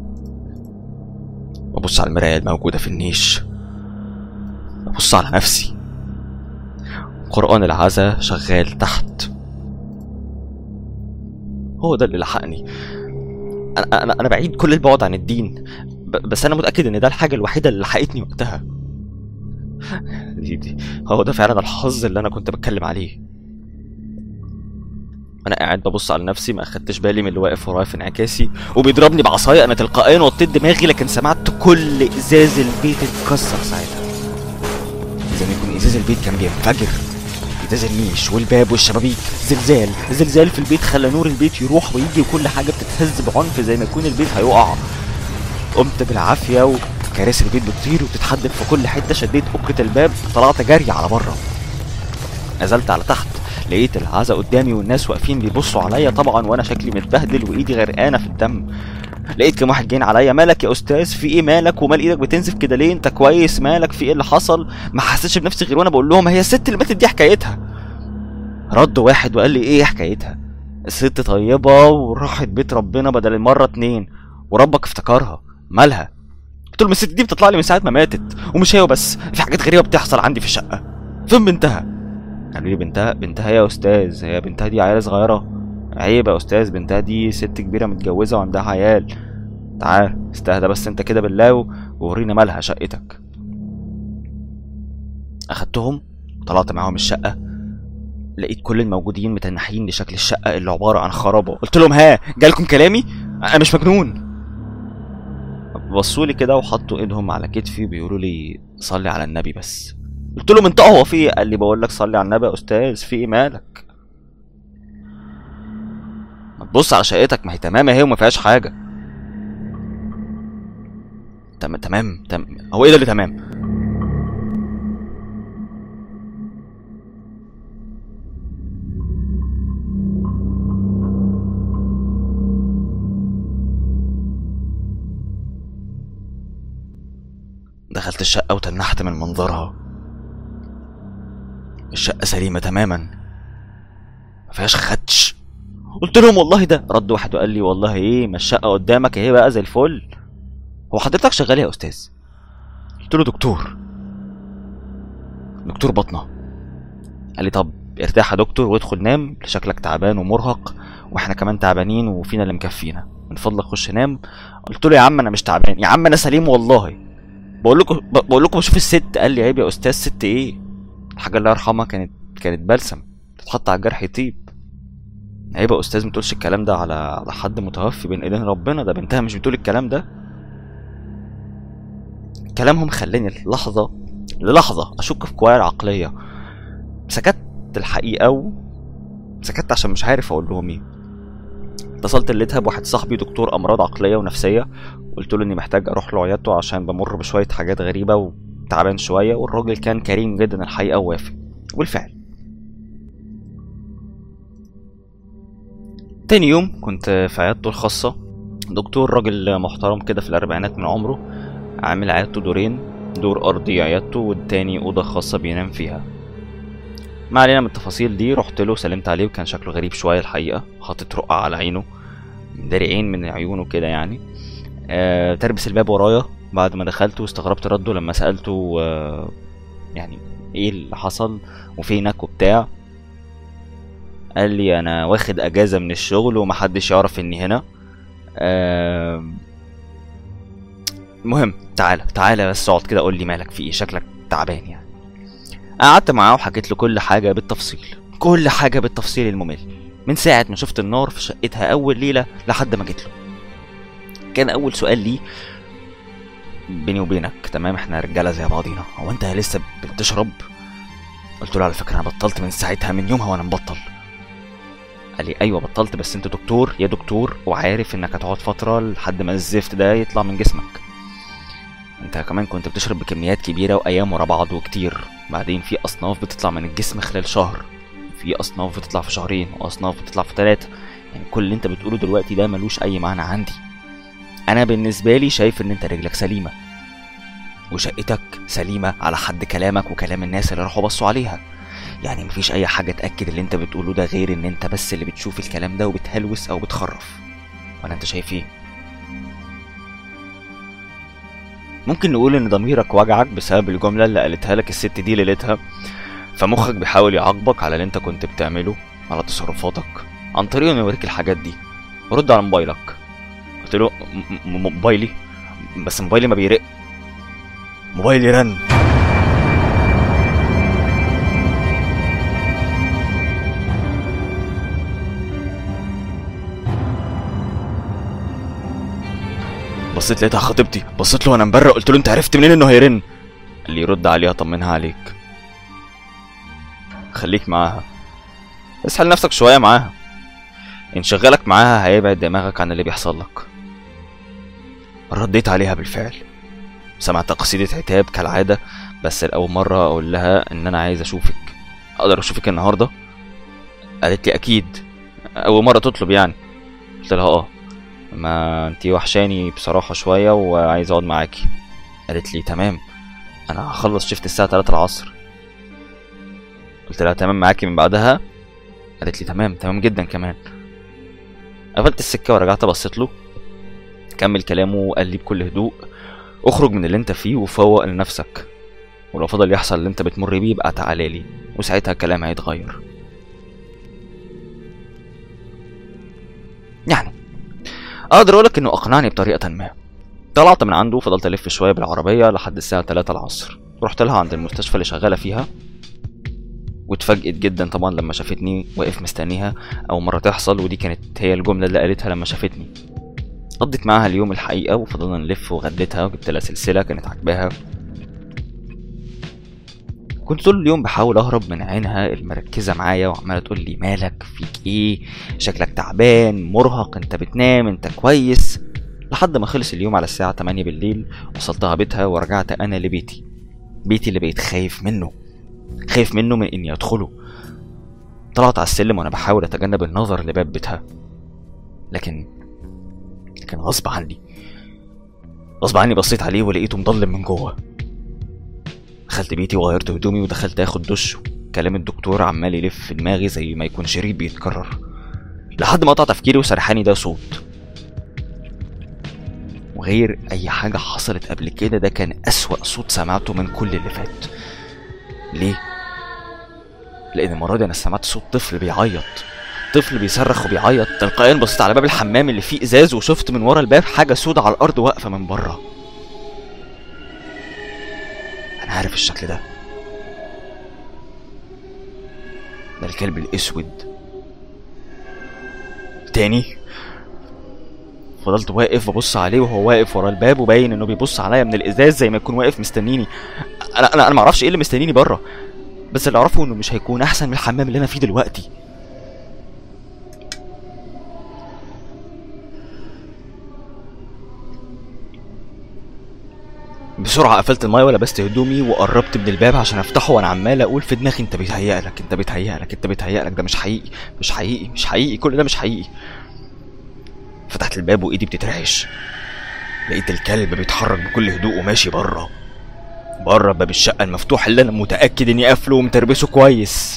ببص على المراية الموجودة في النيش ببص على نفسي قرآن العزا شغال تحت هو ده اللي لحقني انا انا انا بعيد كل البعد عن الدين ب- بس انا متاكد ان ده الحاجه الوحيده اللي لحقتني وقتها دي دي هو ده فعلا الحظ اللي انا كنت بتكلم عليه انا قاعد ببص على نفسي ما اخدتش بالي من اللي واقف ورايا في انعكاسي وبيضربني بعصايه انا تلقائيا وطيت دماغي لكن سمعت كل ازاز البيت اتكسر ساعتها زي ما يكون ازاز البيت كان بينفجر ازاز النيش والباب والشبابيك زلزال زلزال في البيت خلى نور البيت يروح ويجي وكل حاجه بتتهز بعنف زي ما يكون البيت هيقع قمت بالعافيه وكراسي البيت بتطير وبتتحدف في كل حته شديت أكة الباب طلعت جري على بره نزلت على تحت لقيت العزا قدامي والناس واقفين بيبصوا عليا طبعا وانا شكلي متبهدل وايدي غرقانه في الدم لقيت كام واحد جايين عليا مالك يا استاذ في ايه مالك ومال ايدك بتنزف كده ليه انت كويس مالك في ايه اللي حصل ما حسيتش بنفسي غير وانا بقول لهم هي الست اللي ماتت دي حكايتها رد واحد وقال لي ايه حكايتها الست طيبة وراحت بيت ربنا بدل المرة اتنين وربك افتكرها مالها قلت لهم الست دي بتطلع لي من ساعة ما ماتت ومش هي وبس في حاجات غريبة بتحصل عندي في الشقة فين بنتها قالوا لي بنتها بنتها يا استاذ هي بنتها دي عيال صغيرة عيب يا استاذ بنتها دي ست كبيرة متجوزة وعندها عيال تعال استهدى بس انت كده بالله و- وورينا مالها شقتك اخدتهم وطلعت معاهم الشقة لقيت كل الموجودين متنحين لشكل الشقة اللي عبارة عن خرابة قلت لهم ها جالكم كلامي انا مش مجنون بصوا لي كده وحطوا ايدهم على كتفي بيقولوا لي صلي على النبي بس قلت لهم انت هو في ايه قال لي بقول لك صلي على النبي يا استاذ في ايه مالك ما تبص على شقتك ما هي تمام اهي وما فيهاش حاجه تمام تمام تمام هو ايه ده اللي تمام دخلت الشقة وتنحت من منظرها الشقة سليمة تماما ما فيهاش خدش قلت لهم والله ده رد واحد وقال لي والله ايه ما الشقة قدامك اهي بقى زي الفل هو حضرتك شغال إيه يا استاذ قلت له دكتور دكتور بطنة قال لي طب ارتاح يا دكتور وادخل نام شكلك تعبان ومرهق واحنا كمان تعبانين وفينا اللي مكفينا من فضلك خش نام قلت له يا عم انا مش تعبان يا عم انا سليم والله بقول لكم بقول لكم بشوف الست قال لي عيب يا استاذ ست ايه الحاجه الله يرحمها كانت كانت بلسم تتحط على الجرح يطيب عيب يا استاذ ما تقولش الكلام ده على على حد متوفي بين ايدين ربنا ده بنتها مش بتقول الكلام ده كلامهم خلاني لحظه للحظه اشك في قوايا العقليه سكت الحقيقه و سكت عشان مش عارف اقول لهم ايه اتصلت لقيتها بواحد صاحبي دكتور امراض عقليه ونفسيه قلت له اني محتاج اروح له عيادته عشان بمر بشويه حاجات غريبه وتعبان شويه والراجل كان كريم جدا الحقيقه ووافق والفعل تاني يوم كنت في عيادته الخاصه دكتور راجل محترم كده في الاربعينات من عمره عامل عيادته دورين دور ارضي عيادته والتاني اوضه خاصه بينام فيها ما علينا من التفاصيل دي رحت له سلمت عليه وكان شكله غريب شويه الحقيقه حاطط رقعه على عينه داري عين من عيونه كده يعني آه تربس الباب ورايا بعد ما دخلت واستغربت رده لما سألته آه يعني ايه اللي حصل وفينك وبتاع قال لي انا واخد اجازة من الشغل ومحدش يعرف اني هنا آه المهم تعالى تعالى بس اقعد كده قول لي مالك في ايه شكلك تعبان يعني قعدت معاه وحكيت له كل حاجة بالتفصيل كل حاجة بالتفصيل الممل من ساعة ما شفت النار في شقتها أول ليلة لحد ما جيت له كان اول سؤال لي بيني وبينك تمام احنا رجاله زي بعضينا هو انت لسه بتشرب قلت له على فكره انا بطلت من ساعتها من يومها وانا مبطل قال لي ايوه بطلت بس انت دكتور يا دكتور وعارف انك هتقعد فتره لحد ما الزفت ده يطلع من جسمك انت كمان كنت بتشرب بكميات كبيره وايام ورا بعض وكتير بعدين في اصناف بتطلع من الجسم خلال شهر في اصناف بتطلع في شهرين واصناف بتطلع في ثلاثه يعني كل اللي انت بتقوله دلوقتي ده ملوش اي معنى عندي انا بالنسبه لي شايف ان انت رجلك سليمه وشقتك سليمه على حد كلامك وكلام الناس اللي راحوا بصوا عليها يعني مفيش اي حاجه تاكد اللي انت بتقوله ده غير ان انت بس اللي بتشوف الكلام ده وبتهلوس او بتخرف ولا انت شايف ايه ممكن نقول ان ضميرك وجعك بسبب الجمله اللي قالتها لك الست دي ليلتها فمخك بيحاول يعاقبك على اللي انت كنت بتعمله على تصرفاتك عن طريق انه يوريك الحاجات دي رد على موبايلك قلت له م- م- موبايلي بس موبايلي ما بيرق موبايلي رن بصيت لقيتها خطيبتي بصيت له وانا مبرق قلت له انت عرفت منين انه هيرن قال لي رد عليها طمنها عليك خليك معاها اسحل نفسك شويه معاها انشغالك معاها هيبعد دماغك عن اللي بيحصل لك رديت عليها بالفعل سمعت قصيدة عتاب كالعادة بس لأول مرة أقول لها إن أنا عايز أشوفك أقدر أشوفك النهاردة قالت لي أكيد أول مرة تطلب يعني قلت لها آه ما انتي وحشاني بصراحة شوية وعايز أقعد معاكي قالت لي تمام أنا هخلص شفت الساعة 3 العصر قلت لها تمام معاكي من بعدها قالت لي تمام تمام جدا كمان قفلت السكه ورجعت بصيت له كمل كلامه وقال لي بكل هدوء اخرج من اللي انت فيه وفوق لنفسك ولو فضل يحصل اللي انت بتمر بيه يبقى تعالى لي وساعتها الكلام هيتغير يعني اقدر اقولك انه اقنعني بطريقه ما طلعت من عنده وفضلت الف شويه بالعربيه لحد الساعه 3 العصر رحت لها عند المستشفى اللي شغاله فيها واتفاجئت جدا طبعا لما شافتني واقف مستنيها اول مره تحصل ودي كانت هي الجمله اللي قالتها لما شافتني قضيت معاها اليوم الحقيقه وفضلنا نلف وغديتها وجبت لها سلسله كانت عاجباها كنت طول اليوم بحاول اهرب من عينها المركزه معايا وعماله تقول لي مالك فيك ايه شكلك تعبان مرهق انت بتنام انت كويس لحد ما خلص اليوم على الساعه 8 بالليل وصلتها بيتها ورجعت انا لبيتي بيتي اللي بقيت خايف منه خايف منه من اني ادخله طلعت على السلم وانا بحاول اتجنب النظر لباب بيتها لكن لكن غصب عني غصب عني بصيت عليه ولقيته مضلم من جوه دخلت بيتي وغيرت هدومي ودخلت اخد دش كلام الدكتور عمال يلف في دماغي زي ما يكون شريط بيتكرر لحد ما قطع تفكيري وسرحاني ده صوت وغير اي حاجة حصلت قبل كده ده كان اسوأ صوت سمعته من كل اللي فات ليه؟ لان المرة دي انا سمعت صوت طفل بيعيط طفل بيصرخ وبيعيط تلقائيا بصيت على باب الحمام اللي فيه ازاز وشفت من ورا الباب حاجة سودة على الارض واقفة من بره انا عارف الشكل ده ده الكلب الاسود تاني فضلت واقف ببص عليه وهو واقف ورا الباب وباين انه بيبص عليا من الازاز زي ما يكون واقف مستنيني انا انا انا معرفش ايه اللي مستنيني بره بس اللي اعرفه انه مش هيكون احسن من الحمام اللي انا فيه دلوقتي بسرعة قفلت المايه ولبست هدومي وقربت من الباب عشان افتحه وانا عمال اقول في دماغي انت بيتهيألك انت بيتهيألك انت بيتهيألك ده مش حقيقي مش حقيقي مش حقيقي كل ده مش حقيقي فتحت الباب وايدي بتترعش لقيت الكلب بيتحرك بكل هدوء وماشي بره بره باب الشقة المفتوح اللي انا متأكد اني قافله ومتربسه كويس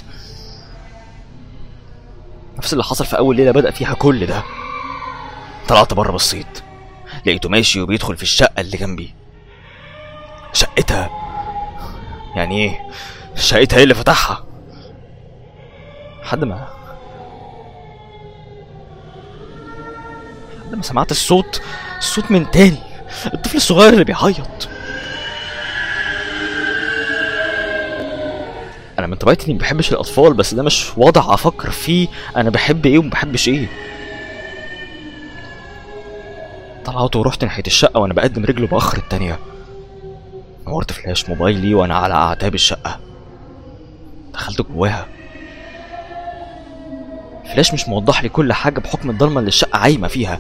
نفس اللي حصل في اول ليلة بدأ فيها كل ده طلعت بره بصيت لقيته ماشي وبيدخل في الشقة اللي جنبي شقتها يعني ايه شقتها ايه اللي فتحها لحد ما لحد ما سمعت الصوت الصوت من تاني الطفل الصغير اللي بيعيط انا من طبيعتي اني ما بحبش الاطفال بس ده مش وضع افكر فيه انا بحب ايه وما بحبش ايه طلعت ورحت ناحيه الشقه وانا بقدم رجله باخر التانيه نورت فلاش موبايلي وانا على اعتاب الشقه دخلت جواها فلاش مش موضح لي كل حاجه بحكم الضلمه اللي الشقه عايمه فيها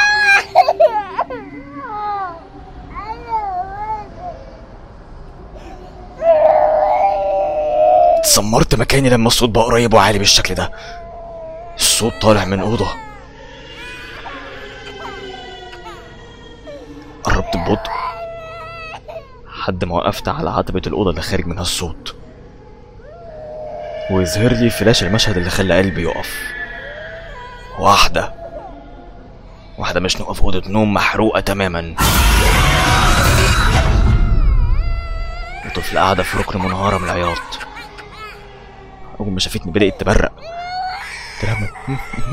اتسمرت مكاني لما الصوت بقى قريب وعالي بالشكل ده الصوت طالع من اوضه قربت ببطء لحد ما وقفت على عتبة الأوضة اللي خارج منها الصوت ويظهر لي فلاش المشهد اللي خلى قلبي يقف واحدة واحدة مش في أوضة نوم محروقة تماما وطفل قاعدة في ركن منهارة من العياط أول ما شافتني بدأت تبرق قلت لها ما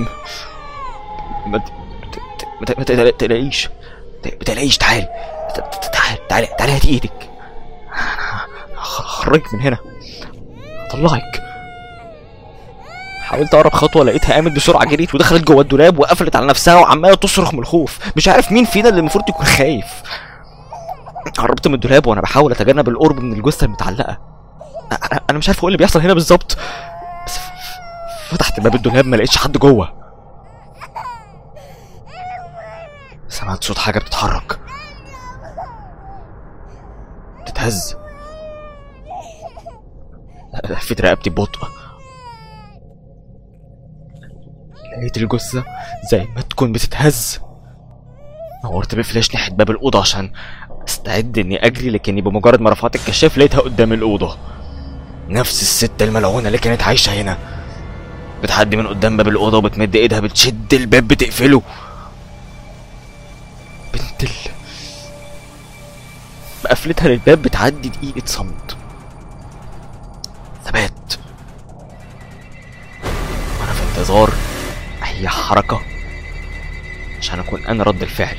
ما ما ت- ما ت- تقلقيش ما تقلقيش تعالي تعالي تعالي تعالي هاتي ايدك انا هخرجك من هنا هطلعك حاولت اقرب خطوه لقيتها قامت بسرعه جريت ودخلت جوه الدولاب وقفلت على نفسها وعماله تصرخ من الخوف مش عارف مين فينا اللي المفروض يكون خايف قربت من الدولاب وانا بحاول اتجنب القرب من الجثه المتعلقه انا انا مش عارف هو اللي بيحصل هنا بالظبط بس ف- ف- فتحت باب الدولاب ما لقيتش حد جوه سمعت صوت حاجه بتتحرك بتتهز لفيت رقبتي ببطء لقيت الجثة زي ما تكون بتتهز نورت بفلاش ناحية باب الأوضة عشان استعد إني أجري لكني بمجرد ما رفعت الكشاف لقيتها قدام الأوضة نفس الست الملعونة اللي كانت عايشة هنا بتعدي من قدام باب الاوضه وبتمد ايدها بتشد الباب بتقفله بنت ال بقفلتها للباب بتعدي دقيقه صمت ثبات وانا في انتظار اي حركه عشان اكون انا رد الفعل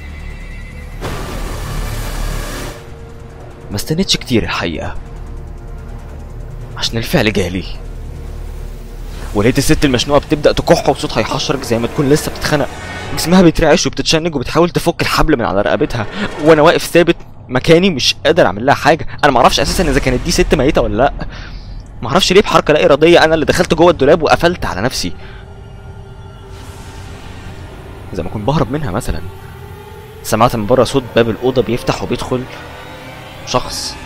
ما استنيتش كتير الحقيقه عشان الفعل جالي ولقيت الست المشنوقه بتبدا تكح وصوتها يحشرك زي ما تكون لسه بتتخنق جسمها بيترعش وبتتشنج وبتحاول تفك الحبل من على رقبتها وانا واقف ثابت مكاني مش قادر اعمل لها حاجه انا ما اعرفش اساسا اذا كانت دي ست ميته ولا لا ما اعرفش ليه بحركه لا اراديه انا اللي دخلت جوه الدولاب وقفلت على نفسي زي ما كنت بهرب منها مثلا سمعت من بره صوت باب الاوضه بيفتح وبيدخل شخص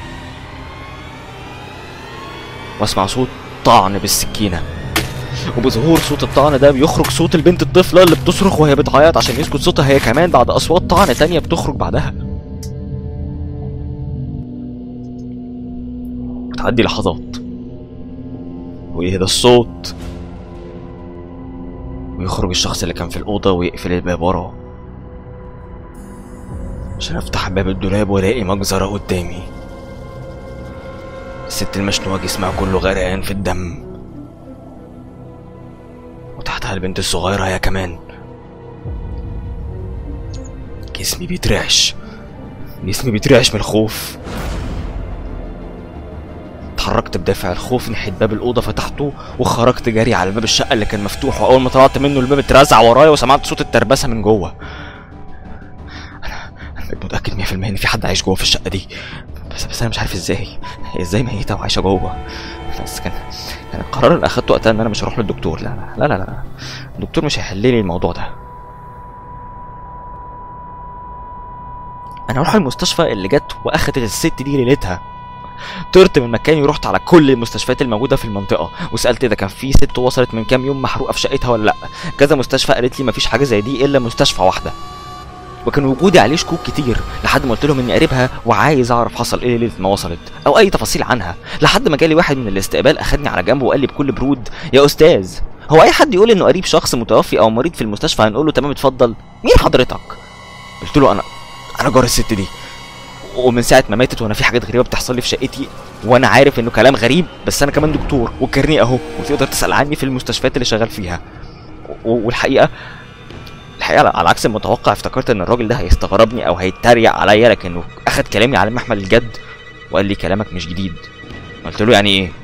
واسمع صوت طعن بالسكينه وبظهور صوت الطعن ده بيخرج صوت البنت الطفله اللي بتصرخ وهي بتعيط عشان يسكت صوتها هي كمان بعد اصوات طعن تانية بتخرج بعدها بتعدي لحظات ويهدى الصوت ويخرج الشخص اللي كان في الأوضة ويقفل الباب وراه عشان أفتح باب الدولاب وألاقي مجزرة قدامي الست المشنوقة جسمها كله غرقان في الدم وتحتها البنت الصغيرة هي كمان جسمي بيترعش جسمي بيترعش من الخوف اتحركت بدافع الخوف ناحية باب الأوضة فتحته وخرجت جري على باب الشقة اللي كان مفتوح وأول ما طلعت منه الباب اترزع ورايا وسمعت صوت التربسة من جوه أنا أنا بقيت متأكد 100% إن في حد عايش جوه في الشقة دي بس بس أنا مش عارف إزاي هي إزاي ميتة وعايشة جوه بس كان كان القرار اللي أخدته وقتها إن أنا مش هروح للدكتور لا لا لا لا, لا. الدكتور مش هيحل لي الموضوع ده أنا هروح المستشفى اللي جت وأخدت الست دي ليلتها طرت من مكاني ورحت على كل المستشفيات الموجوده في المنطقه وسالت اذا كان في ست وصلت من كام يوم محروقه في شقتها ولا لا كذا مستشفى قالت لي مفيش حاجه زي دي الا مستشفى واحده وكان وجودي عليه شكوك كتير لحد ما قلت لهم اني قريبها وعايز اعرف حصل ايه ليله ما وصلت او اي تفاصيل عنها لحد ما جالي واحد من الاستقبال اخدني على جنبه وقال لي بكل برود يا استاذ هو اي حد يقول انه قريب شخص متوفي او مريض في المستشفى هنقول له تمام اتفضل مين حضرتك قلت له انا انا جار الست دي ومن ساعه ما ماتت وانا في حاجات غريبه بتحصل لي في شقتي وانا عارف انه كلام غريب بس انا كمان دكتور والكارنيه اهو وتقدر تسال عني في المستشفيات اللي شغال فيها و- والحقيقه الحقيقه على عكس المتوقع افتكرت ان الراجل ده هيستغربني او هيتريق عليا لكنه اخد كلامي على محمل الجد وقال لي كلامك مش جديد قلت له يعني ايه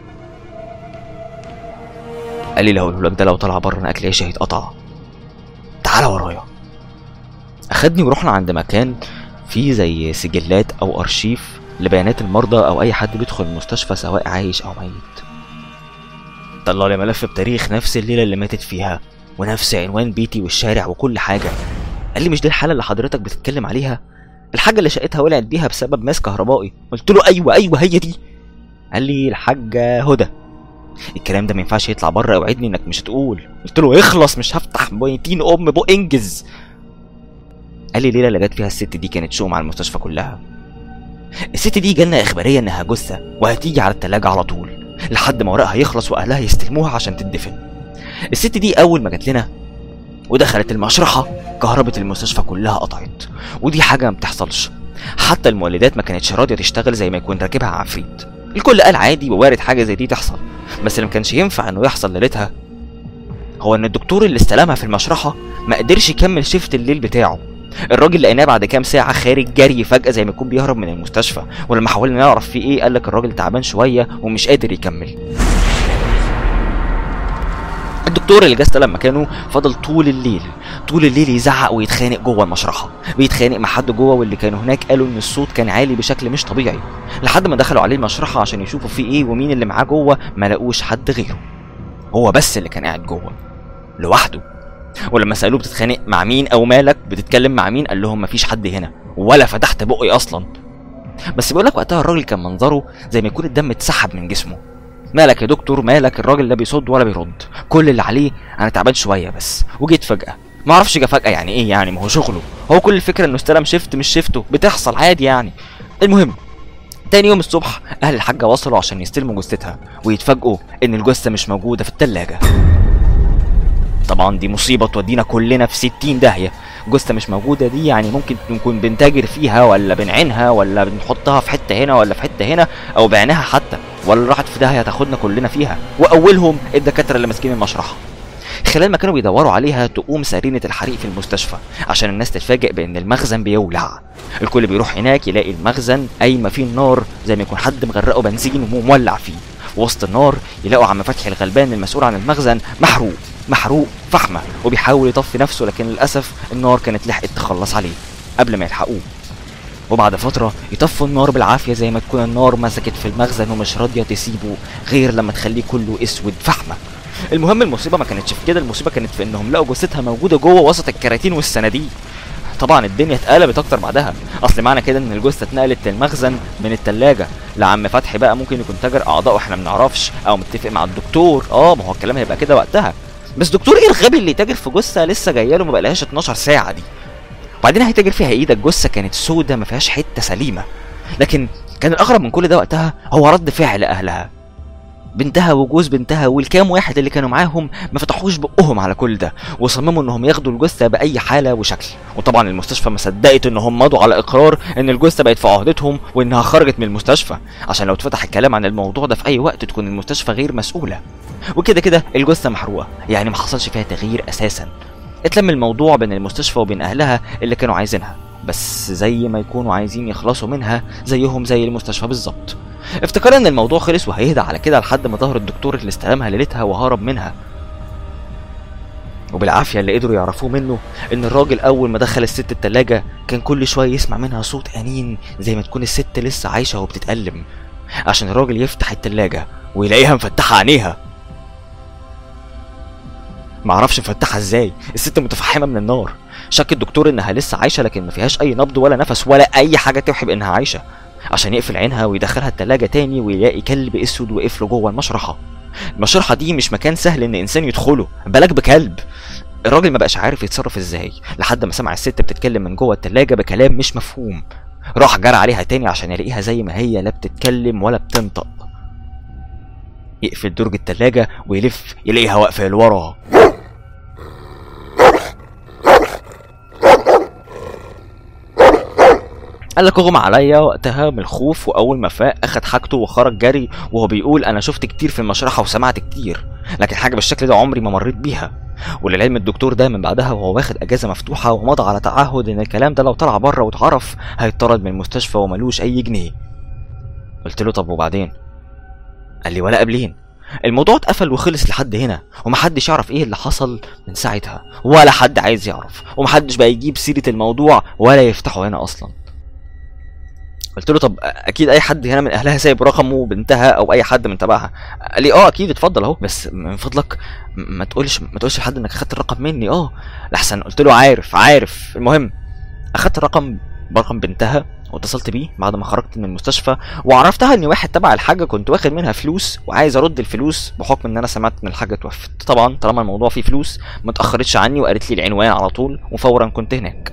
قال لي لو لك ده لو طلع بره انا اكل عيشي هيتقطع تعالى ورايا اخدني ورحنا عند مكان فيه زي سجلات او ارشيف لبيانات المرضى او اي حد بيدخل المستشفى سواء عايش او ميت طلع لي ملف بتاريخ نفس الليله اللي ماتت فيها ونفس عنوان بيتي والشارع وكل حاجه قال لي مش دي الحاله اللي حضرتك بتتكلم عليها الحاجه اللي شقتها ولعت بيها بسبب ماس كهربائي قلت له ايوه ايوه هي دي قال لي الحاجه هدى الكلام ده ما ينفعش يطلع بره اوعدني انك مش هتقول قلت له اخلص مش هفتح ميتين ام بق انجز قال لي الليله اللي جت فيها الست دي كانت شؤم على المستشفى كلها الست دي جالنا اخباريه انها جثه وهتيجي على التلاجة على طول لحد ما ورقها يخلص واهلها يستلموها عشان تدفن الست دي اول ما جت لنا ودخلت المشرحه كهربة المستشفى كلها قطعت ودي حاجه ما بتحصلش حتى المولدات ما كانتش راضيه تشتغل زي ما يكون راكبها عفريت الكل قال عادي ووارد حاجه زي دي تحصل بس اللي ما كانش ينفع انه يحصل ليلتها هو ان الدكتور اللي استلمها في المشرحه ما قدرش يكمل شيفت الليل بتاعه الراجل لقيناه بعد كام ساعه خارج جري فجاه زي ما يكون بيهرب من المستشفى ولما حاولنا نعرف فيه ايه قال لك الراجل تعبان شويه ومش قادر يكمل الدكتور اللي جه استلم مكانه فضل طول الليل طول الليل يزعق ويتخانق جوه المشرحه بيتخانق مع حد جوه واللي كانوا هناك قالوا ان الصوت كان عالي بشكل مش طبيعي لحد ما دخلوا عليه المشرحه عشان يشوفوا فيه ايه ومين اللي معاه جوه ما لقوش حد غيره هو بس اللي كان قاعد جوه لوحده ولما سالوه بتتخانق مع مين او مالك بتتكلم مع مين قال لهم مفيش حد هنا ولا فتحت بقي اصلا بس بيقول لك وقتها الراجل كان منظره زي ما يكون الدم اتسحب من جسمه مالك يا دكتور مالك الراجل لا بيصد ولا بيرد كل اللي عليه انا تعبان شويه بس وجيت فجاه ما اعرفش جه فجاه يعني ايه يعني ما هو شغله هو كل الفكره انه استلم شيفت مش شيفته بتحصل عادي يعني المهم تاني يوم الصبح اهل الحاجه وصلوا عشان يستلموا جثتها ويتفاجئوا ان الجثه مش موجوده في التلاجة طبعا دي مصيبه تودينا كلنا في 60 داهيه جثه مش موجوده دي يعني ممكن نكون بنتاجر فيها ولا بنعينها ولا بنحطها في حته هنا ولا في حته هنا او بعناها حتى ولا راحت في داهيه تاخدنا كلنا فيها واولهم الدكاتره اللي ماسكين المشرحه خلال ما كانوا بيدوروا عليها تقوم سرينة الحريق في المستشفى عشان الناس تتفاجئ بان المخزن بيولع الكل بيروح هناك يلاقي المخزن قايمة فيه النار زي ما يكون حد مغرقه بنزين ومولع فيه وسط النار يلاقوا عم فتحي الغلبان المسؤول عن المخزن محروق محروق فحمة وبيحاول يطفي نفسه لكن للأسف النار كانت لحقت تخلص عليه قبل ما يلحقوه وبعد فترة يطفوا النار بالعافية زي ما تكون النار مسكت في المخزن ومش راضية تسيبه غير لما تخليه كله اسود فحمة المهم المصيبة ما كانتش في كده المصيبة كانت في انهم لقوا جثتها موجودة جوه وسط الكراتين والصناديق طبعا الدنيا اتقلبت اكتر بعدها اصل معنى كده ان الجثه اتنقلت للمخزن من التلاجة لعم فتحي بقى ممكن يكون تاجر اعضاء واحنا ما نعرفش او متفق مع الدكتور اه ما هو الكلام هيبقى كده وقتها بس دكتور ايه الغبي اللي تاجر في جثه لسه جايه له ما بقالهاش 12 ساعه دي وبعدين هيتاجر فيها ايه ده الجثه كانت سودة ما فيهاش حته سليمه لكن كان الاغرب من كل ده وقتها هو رد فعل اهلها بنتها وجوز بنتها والكام واحد اللي كانوا معاهم ما فتحوش بقهم على كل ده وصمموا انهم ياخدوا الجثه باي حاله وشكل وطبعا المستشفى ما صدقت انهم مضوا على اقرار ان الجثه بقت في عهدتهم وانها خرجت من المستشفى عشان لو اتفتح الكلام عن الموضوع ده في اي وقت تكون المستشفى غير مسؤوله وكده كده الجثه محروقه يعني ما حصلش فيها تغيير اساسا اتلم الموضوع بين المستشفى وبين اهلها اللي كانوا عايزينها بس زي ما يكونوا عايزين يخلصوا منها زيهم زي المستشفى بالظبط افتكر ان الموضوع خلص وهيهدى على كده لحد ما ظهر الدكتور اللي استلمها ليلتها وهرب منها وبالعافيه اللي قدروا يعرفوه منه ان الراجل اول ما دخل الست التلاجة كان كل شويه يسمع منها صوت انين زي ما تكون الست لسه عايشه وبتتألم عشان الراجل يفتح التلاجة ويلاقيها مفتحه عينيها معرفش مفتحها ازاي الست متفحمه من النار شك الدكتور انها لسه عايشه لكن ما فيهاش اي نبض ولا نفس ولا اي حاجه توحي بانها عايشه عشان يقفل عينها ويدخلها التلاجة تاني ويلاقي كلب اسود وقفله جوه المشرحه المشرحه دي مش مكان سهل ان انسان يدخله بالك بكلب الراجل ما بقاش عارف يتصرف ازاي لحد ما سمع الست بتتكلم من جوه التلاجة بكلام مش مفهوم راح جرى عليها تاني عشان يلاقيها زي ما هي لا بتتكلم ولا بتنطق يقفل درج التلاجة ويلف يلاقيها واقفة لورا قال لك اغمى عليا وقتها من الخوف واول ما فاق اخد حاجته وخرج جري وهو بيقول انا شفت كتير في المشرحه وسمعت كتير لكن حاجه بالشكل ده عمري ما مريت بيها وللعلم الدكتور ده من بعدها وهو واخد اجازه مفتوحه ومضى على تعهد ان الكلام ده لو طلع بره واتعرف هيطرد من المستشفى وملوش اي جنيه قلت له طب وبعدين قال لي ولا قبلين الموضوع اتقفل وخلص لحد هنا ومحدش يعرف ايه اللي حصل من ساعتها ولا حد عايز يعرف ومحدش بقى يجيب سيره الموضوع ولا يفتحه هنا اصلا قلت له طب اكيد اي حد هنا من اهلها سايب رقمه وبنتها او اي حد من تبعها قال لي اه اكيد اتفضل اهو بس من فضلك م- ما تقولش ما تقولش لحد انك اخدت الرقم مني اه لحسن قلت له عارف عارف المهم اخدت الرقم برقم بنتها واتصلت بيه بعد ما خرجت من المستشفى وعرفتها ان واحد تبع الحاجه كنت واخد منها فلوس وعايز ارد الفلوس بحكم ان انا سمعت ان الحاجه توفت طبعا طالما الموضوع فيه فلوس ما اتاخرتش عني وقالت لي العنوان على طول وفورا كنت هناك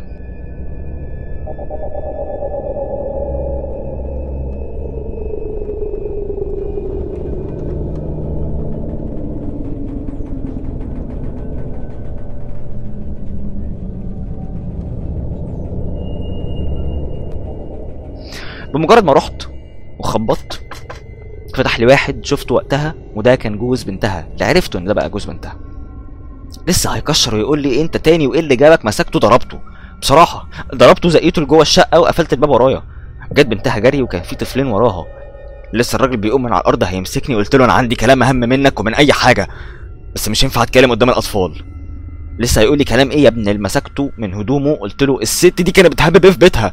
بمجرد ما رحت وخبطت فتح لي واحد شفته وقتها وده كان جوز بنتها اللي عرفته ان ده بقى جوز بنتها لسه هيكشر ويقول لي إيه انت تاني وايه اللي جابك مسكته ضربته بصراحه ضربته زقيته لجوه الشقه وقفلت الباب ورايا جت بنتها جري وكان في طفلين وراها لسه الراجل بيقوم من على الارض هيمسكني قلت له انا عندي كلام اهم منك ومن اي حاجه بس مش ينفع اتكلم قدام الاطفال لسه هيقول لي كلام ايه يا ابن اللي مسكته من هدومه قلت له الست دي كانت بتهبب إيه في بيتها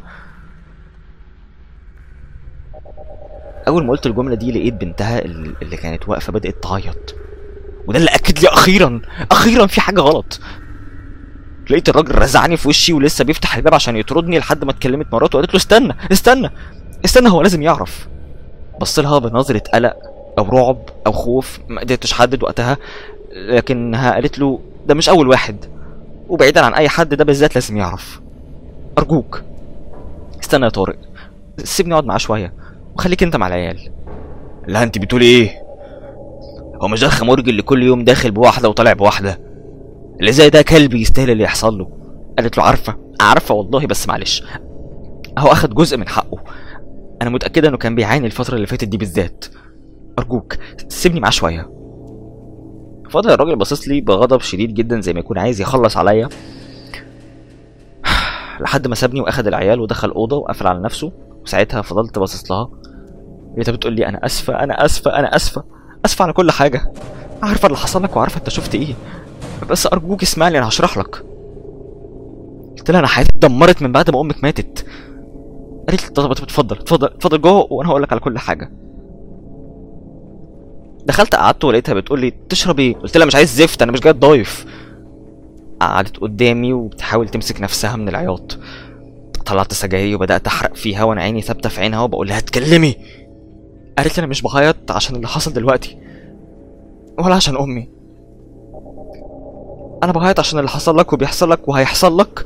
اول ما قلت الجمله دي لقيت بنتها ال- اللي كانت واقفه بدات تعيط وده اللي اكد لي اخيرا اخيرا في حاجه غلط لقيت الراجل رزعني في وشي ولسه بيفتح الباب عشان يطردني لحد ما اتكلمت مراته وقالت له استنى استنى استنى هو لازم يعرف بص لها بنظره قلق او رعب او خوف ما قدرتش احدد وقتها لكنها قالت له ده مش اول واحد وبعيدا عن اي حد ده بالذات لازم يعرف ارجوك استنى يا طارق سيبني اقعد معاه شويه وخليك انت مع العيال لا انت بتقولي ايه هو مش ده الخمورج اللي كل يوم داخل بواحده وطالع بواحده اللي زي ده كلب يستاهل اللي يحصل له قالت له عارفه عارفه والله بس معلش هو اخد جزء من حقه انا متاكده انه كان بيعاني الفتره اللي فاتت دي بالذات ارجوك سيبني معاه شويه فضل الراجل باصص لي بغضب شديد جدا زي ما يكون عايز يخلص عليا لحد ما سابني واخد العيال ودخل اوضه وقفل على نفسه وساعتها فضلت باصص لها لقيتها بتقول لي انا اسفه انا اسفه انا اسفه اسفه على كل حاجه عارفه اللي حصل لك وعارفه انت شفت ايه بس ارجوك اسمعني انا هشرح لك قلت لها انا حياتي اتدمرت من بعد ما امك ماتت قالت لي طب طب اتفضل اتفضل اتفضل جوه وانا هقول لك على كل حاجه دخلت قعدت ولقيتها بتقول لي تشرب ايه قلت لها مش عايز زفت انا مش جاي ضايف قعدت قدامي وبتحاول تمسك نفسها من العياط طلعت سجايري وبدات احرق فيها وانا عيني ثابته في عينها وبقول لها اتكلمي قالت لي انا مش بعيط عشان اللي حصل دلوقتي ولا عشان امي انا بعيط عشان اللي حصل لك وبيحصل لك وهيحصل لك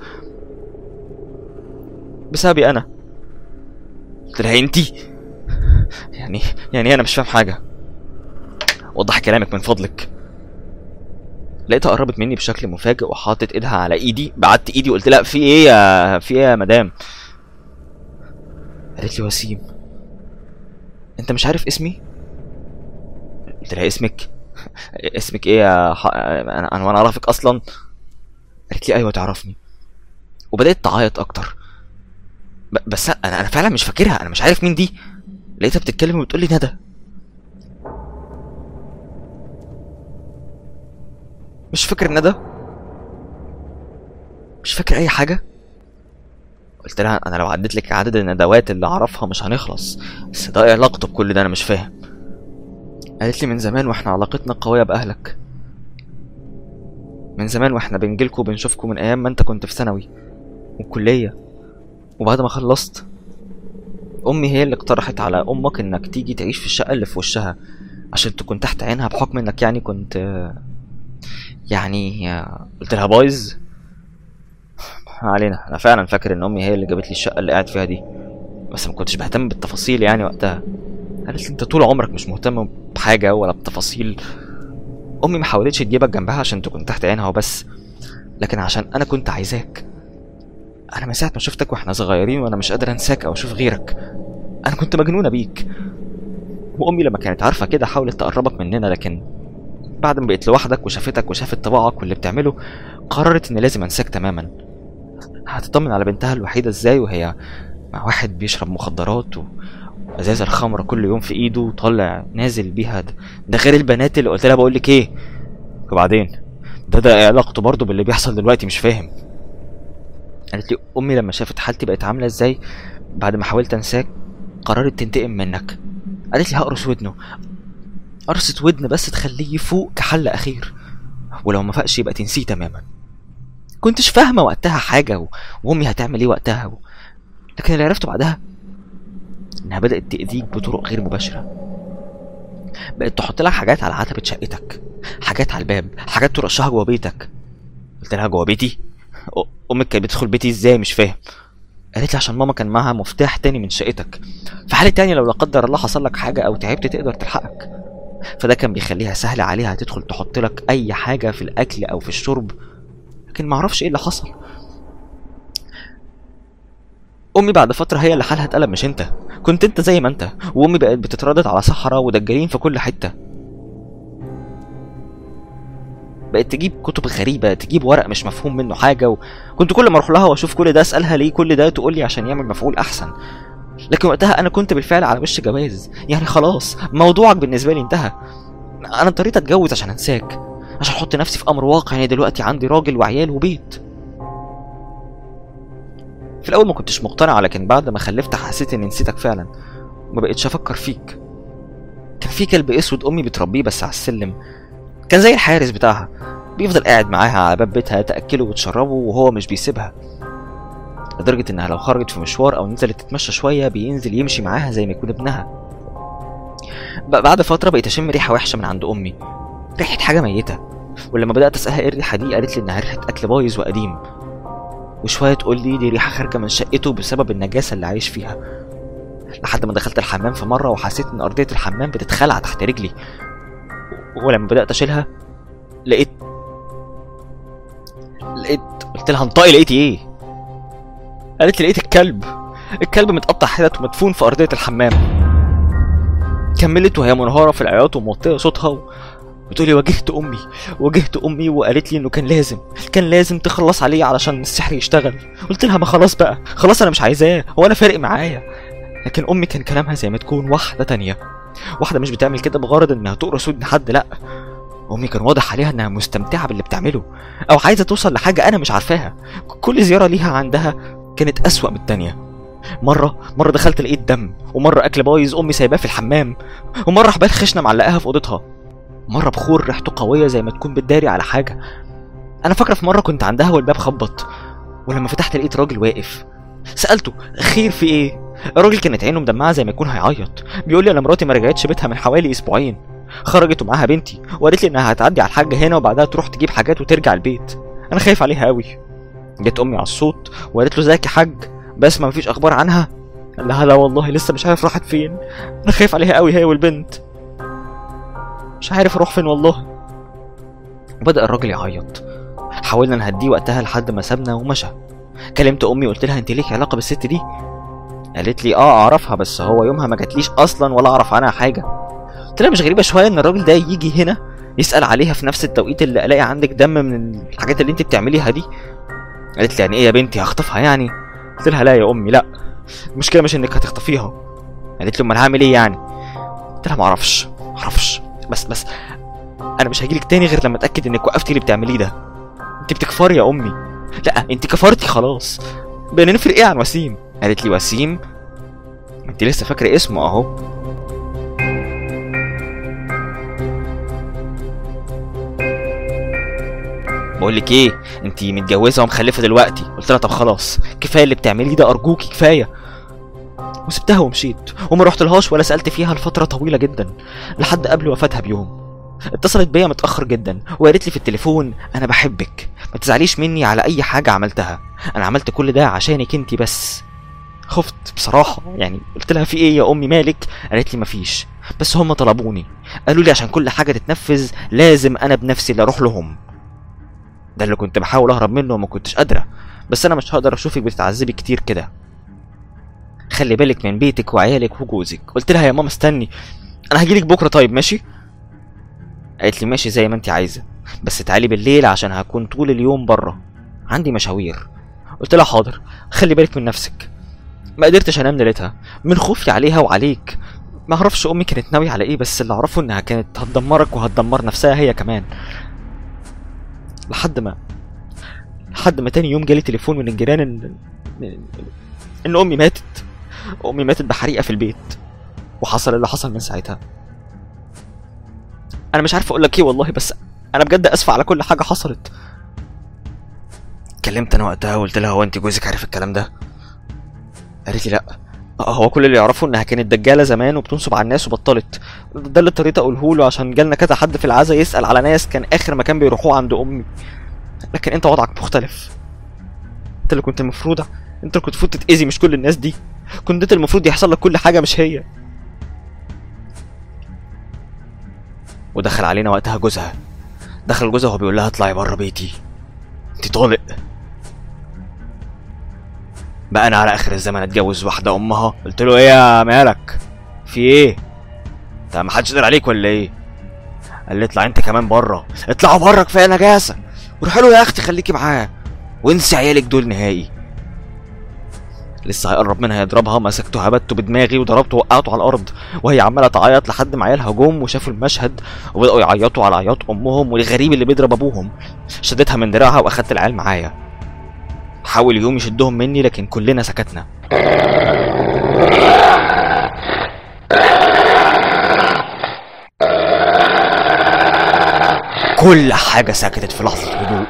بسببي انا قلت لها انتي يعني يعني انا مش فاهم حاجه وضح كلامك من فضلك لقيتها قربت مني بشكل مفاجئ وحاطت ايدها على ايدي بعدت ايدي وقلت لها في ايه يا في ايه يا مدام قالت لي وسيم انت مش عارف اسمي قلت لها اسمك اسمك ايه يا ح... انا انا وانا اعرفك اصلا قالت لي ايوه تعرفني وبدات تعيط اكتر ب... بس انا انا فعلا مش فاكرها انا مش عارف مين دي لقيتها بتتكلم وبتقول لي ندى مش فاكر ندى مش فاكر اي حاجه قلت لها انا لو عديت لك عدد الندوات اللي اعرفها مش هنخلص بس ده ايه علاقته بكل ده انا مش فاهم قالت لي من زمان واحنا علاقتنا قويه باهلك من زمان واحنا بنجيلكوا وبنشوفكوا من ايام ما انت كنت في ثانوي والكليه وبعد ما خلصت امي هي اللي اقترحت على امك انك تيجي تعيش في الشقه اللي في وشها عشان تكون تحت عينها بحكم انك يعني كنت يعني قلت لها بايظ ما علينا انا فعلا فاكر ان امي هي اللي جابت لي الشقه اللي قاعد فيها دي بس ما كنتش بهتم بالتفاصيل يعني وقتها قالت لي انت طول عمرك مش مهتم بحاجه ولا بتفاصيل امي ما حاولتش تجيبك جنبها عشان تكون تحت عينها وبس لكن عشان انا كنت عايزاك انا من ساعه ما شفتك واحنا صغيرين وانا مش قادر انساك او اشوف غيرك انا كنت مجنونه بيك وامي لما كانت عارفه كده حاولت تقربك مننا لكن بعد ما بقيت لوحدك وشافتك وشافت طباعك واللي بتعمله قررت ان لازم انساك تماما هتطمن على بنتها الوحيده ازاي وهي مع واحد بيشرب مخدرات وازازه الخمره كل يوم في ايده وطالع نازل بيها ده, ده غير البنات اللي قلت لها بقول لك ايه وبعدين ده ده إيه علاقته برضه باللي بيحصل دلوقتي مش فاهم قالت لي امي لما شافت حالتي بقت عامله ازاي بعد ما حاولت انساك قررت تنتقم منك قالت لي هقرص ودنه قرصة ودن بس تخليه يفوق كحل اخير ولو ما فاقش يبقى تنسيه تماما كنتش فاهمه وقتها حاجه و... وامي هتعمل ايه وقتها و... لكن اللي عرفته بعدها انها بدات تاذيك بطرق غير مباشره بقت تحط لك حاجات على عتبه شقتك حاجات على الباب حاجات ترشها جوه بيتك قلت لها جوه بيتي أ- امك كانت بتدخل بيتي ازاي مش فاهم قالت لي عشان ماما كان معاها مفتاح تاني من شقتك في حالة تانية لو لا قدر الله حصل لك حاجة أو تعبت تقدر تلحقك فده كان بيخليها سهل عليها تدخل تحط لك أي حاجة في الأكل أو في الشرب لكن معرفش إيه اللي حصل أمي بعد فترة هي اللي حالها اتقلب مش أنت كنت أنت زي ما أنت وأمي بقت بتتردد على صحراء ودجالين في كل حتة بقت تجيب كتب غريبة تجيب ورق مش مفهوم منه حاجة وكنت كل ما اروح لها واشوف كل ده اسألها ليه كل ده تقول لي عشان يعمل مفعول احسن لكن وقتها انا كنت بالفعل على وش جواز يعني خلاص موضوعك بالنسبة لي انتهى انا اضطريت اتجوز عشان انساك عشان احط نفسي في امر واقع يعني دلوقتي عندي راجل وعيال وبيت في الاول ما كنتش مقتنع لكن بعد ما خلفت حسيت اني نسيتك فعلا وما بقتش افكر فيك كان في كلب اسود امي بتربيه بس على السلم كان زي الحارس بتاعها بيفضل قاعد معاها على باب بيتها تاكله وتشربه وهو مش بيسيبها لدرجة إنها لو خرجت في مشوار أو نزلت تتمشى شوية بينزل يمشي معاها زي ما يكون ابنها ب- بعد فترة بقيت أشم ريحة وحشة من عند أمي ريحة حاجة ميتة ولما بدأت أسألها إيه الريحة دي قالت لي إنها ريحة أكل بايظ وقديم وشوية تقول لي دي ريحة خارجة من شقته بسبب النجاسة اللي عايش فيها لحد ما دخلت الحمام في مره وحسيت ان ارضيه الحمام بتتخلع تحت رجلي و- ولما بدات اشيلها لقيت لقيت قلت لها انطقي لقيت ايه قالت لي لقيت الكلب الكلب متقطع حتت ومدفون في ارضيه الحمام كملت وهي منهاره في العياط وموطيه صوتها و... بتقولي واجهت امي واجهت امي وقالت لي انه كان لازم كان لازم تخلص عليه علشان السحر يشتغل قلت لها ما خلاص بقى خلاص انا مش عايزاه هو انا فارق معايا لكن امي كان كلامها زي ما تكون واحده تانية واحده مش بتعمل كده بغرض انها تقرص ودن حد لا امي كان واضح عليها انها مستمتعه باللي بتعمله او عايزه توصل لحاجه انا مش عارفاها كل زياره ليها عندها كانت اسوأ من التانية مرة مرة دخلت لقيت دم ومرة أكل بايظ أمي سايباه في الحمام ومرة حبال خشنة معلقاها في أوضتها مرة بخور ريحته قوية زي ما تكون بتداري على حاجة أنا فاكرة في مرة كنت عندها والباب خبط ولما فتحت لقيت راجل واقف سألته خير في إيه؟ الراجل كانت عينه مدمعة زي ما يكون هيعيط بيقول لي أنا مراتي ما رجعتش بيتها من حوالي أسبوعين خرجت ومعاها بنتي وقالت لي إنها هتعدي على الحاجة هنا وبعدها تروح تجيب حاجات وترجع البيت أنا خايف عليها قوي جت أمي على الصوت وقالت له ازيك يا حاج بس ما مفيش أخبار عنها قال لها لا والله لسه مش عارف راحت فين أنا خايف عليها قوي هي والبنت مش عارف اروح فين والله وبدأ الراجل يعيط حاولنا نهديه وقتها لحد ما سابنا ومشى كلمت امي وقلت لها انت ليك علاقه بالست دي قالت لي اه اعرفها بس هو يومها ما جاتليش اصلا ولا اعرف عنها حاجه قلت لها مش غريبه شويه ان الراجل ده يجي هنا يسال عليها في نفس التوقيت اللي الاقي عندك دم من الحاجات اللي انت بتعمليها دي قالت لي يعني ايه يا بنتي هخطفها يعني قلت لها لا يا امي لا المشكله مش انك هتخطفيها قالت لي امال هعمل ايه يعني قلت لها معرفش معرفش بس بس انا مش هجيلك تاني غير لما اتاكد انك وقفتي اللي بتعمليه ده انت بتكفري يا امي لا انت كفرتي خلاص بقينا نفرق ايه عن وسيم قالت لي وسيم انت لسه فاكره اسمه اهو بقول لك ايه انت متجوزه ومخلفه دلوقتي قلت لها طب خلاص كفايه اللي بتعمليه ده ارجوكي كفايه وسبتها ومشيت وما رحتلهاش ولا سالت فيها لفتره طويله جدا لحد قبل وفاتها بيوم اتصلت بيا متاخر جدا وقالت لي في التليفون انا بحبك ما تزعليش مني على اي حاجه عملتها انا عملت كل ده عشانك انت بس خفت بصراحه يعني قلت لها في ايه يا امي مالك قالت لي مفيش بس هم طلبوني قالوا لي عشان كل حاجه تتنفذ لازم انا بنفسي اللي اروح لهم ده اللي كنت بحاول اهرب منه وما كنتش قادره بس انا مش هقدر اشوفك بتتعذبي كتير كده خلي بالك من بيتك وعيالك وجوزك قلت لها يا ماما استني انا هجيلك بكره طيب ماشي قالت لي ماشي زي ما انت عايزه بس تعالي بالليل عشان هكون طول اليوم بره عندي مشاوير قلت لها حاضر خلي بالك من نفسك ما قدرتش انام ليلتها من خوفي عليها وعليك ما اعرفش امي كانت ناويه على ايه بس اللي اعرفه انها كانت هتدمرك وهتدمر نفسها هي كمان لحد ما لحد ما تاني يوم جالي تليفون من الجيران ان ان, إن امي ماتت امي ماتت بحريقه في البيت وحصل اللي حصل من ساعتها انا مش عارف اقول لك ايه والله بس انا بجد اسفه على كل حاجه حصلت كلمت انا وقتها وقلت لها هو انت جوزك عارف الكلام ده قالت لي لا آه، هو كل اللي يعرفه انها كانت دجاله زمان وبتنصب على الناس وبطلت ده اللي اضطريت اقوله له عشان جالنا كذا حد في العزا يسال على ناس كان اخر مكان بيروحوه عند امي لكن انت وضعك مختلف انت اللي كنت المفروض انت اللي كنت المفروض تتاذي مش كل الناس دي كنت انت المفروض يحصل لك كل حاجه مش هي ودخل علينا وقتها جوزها دخل جوزها وهو بيقول لها اطلعي بره بيتي انت طالق بقى انا على اخر الزمن اتجوز واحده امها قلت له ايه يا مالك في ايه انت ما حدش قدر عليك ولا ايه قال لي اطلع انت كمان بره اطلعوا بره كفايه نجاسه وروحي له يا اختي خليكي معاه وانسي عيالك دول نهائي لسه هيقرب منها يضربها مسكته هبته بدماغي وضربته وقعته على الارض وهي عماله تعيط لحد ما عيالها جم وشافوا المشهد وبداوا يعيطوا على عياط امهم والغريب اللي بيضرب ابوهم شدتها من دراعها واخدت العيال معايا حاول يوم يشدهم مني لكن كلنا سكتنا كل حاجة سكتت في لحظة هدوء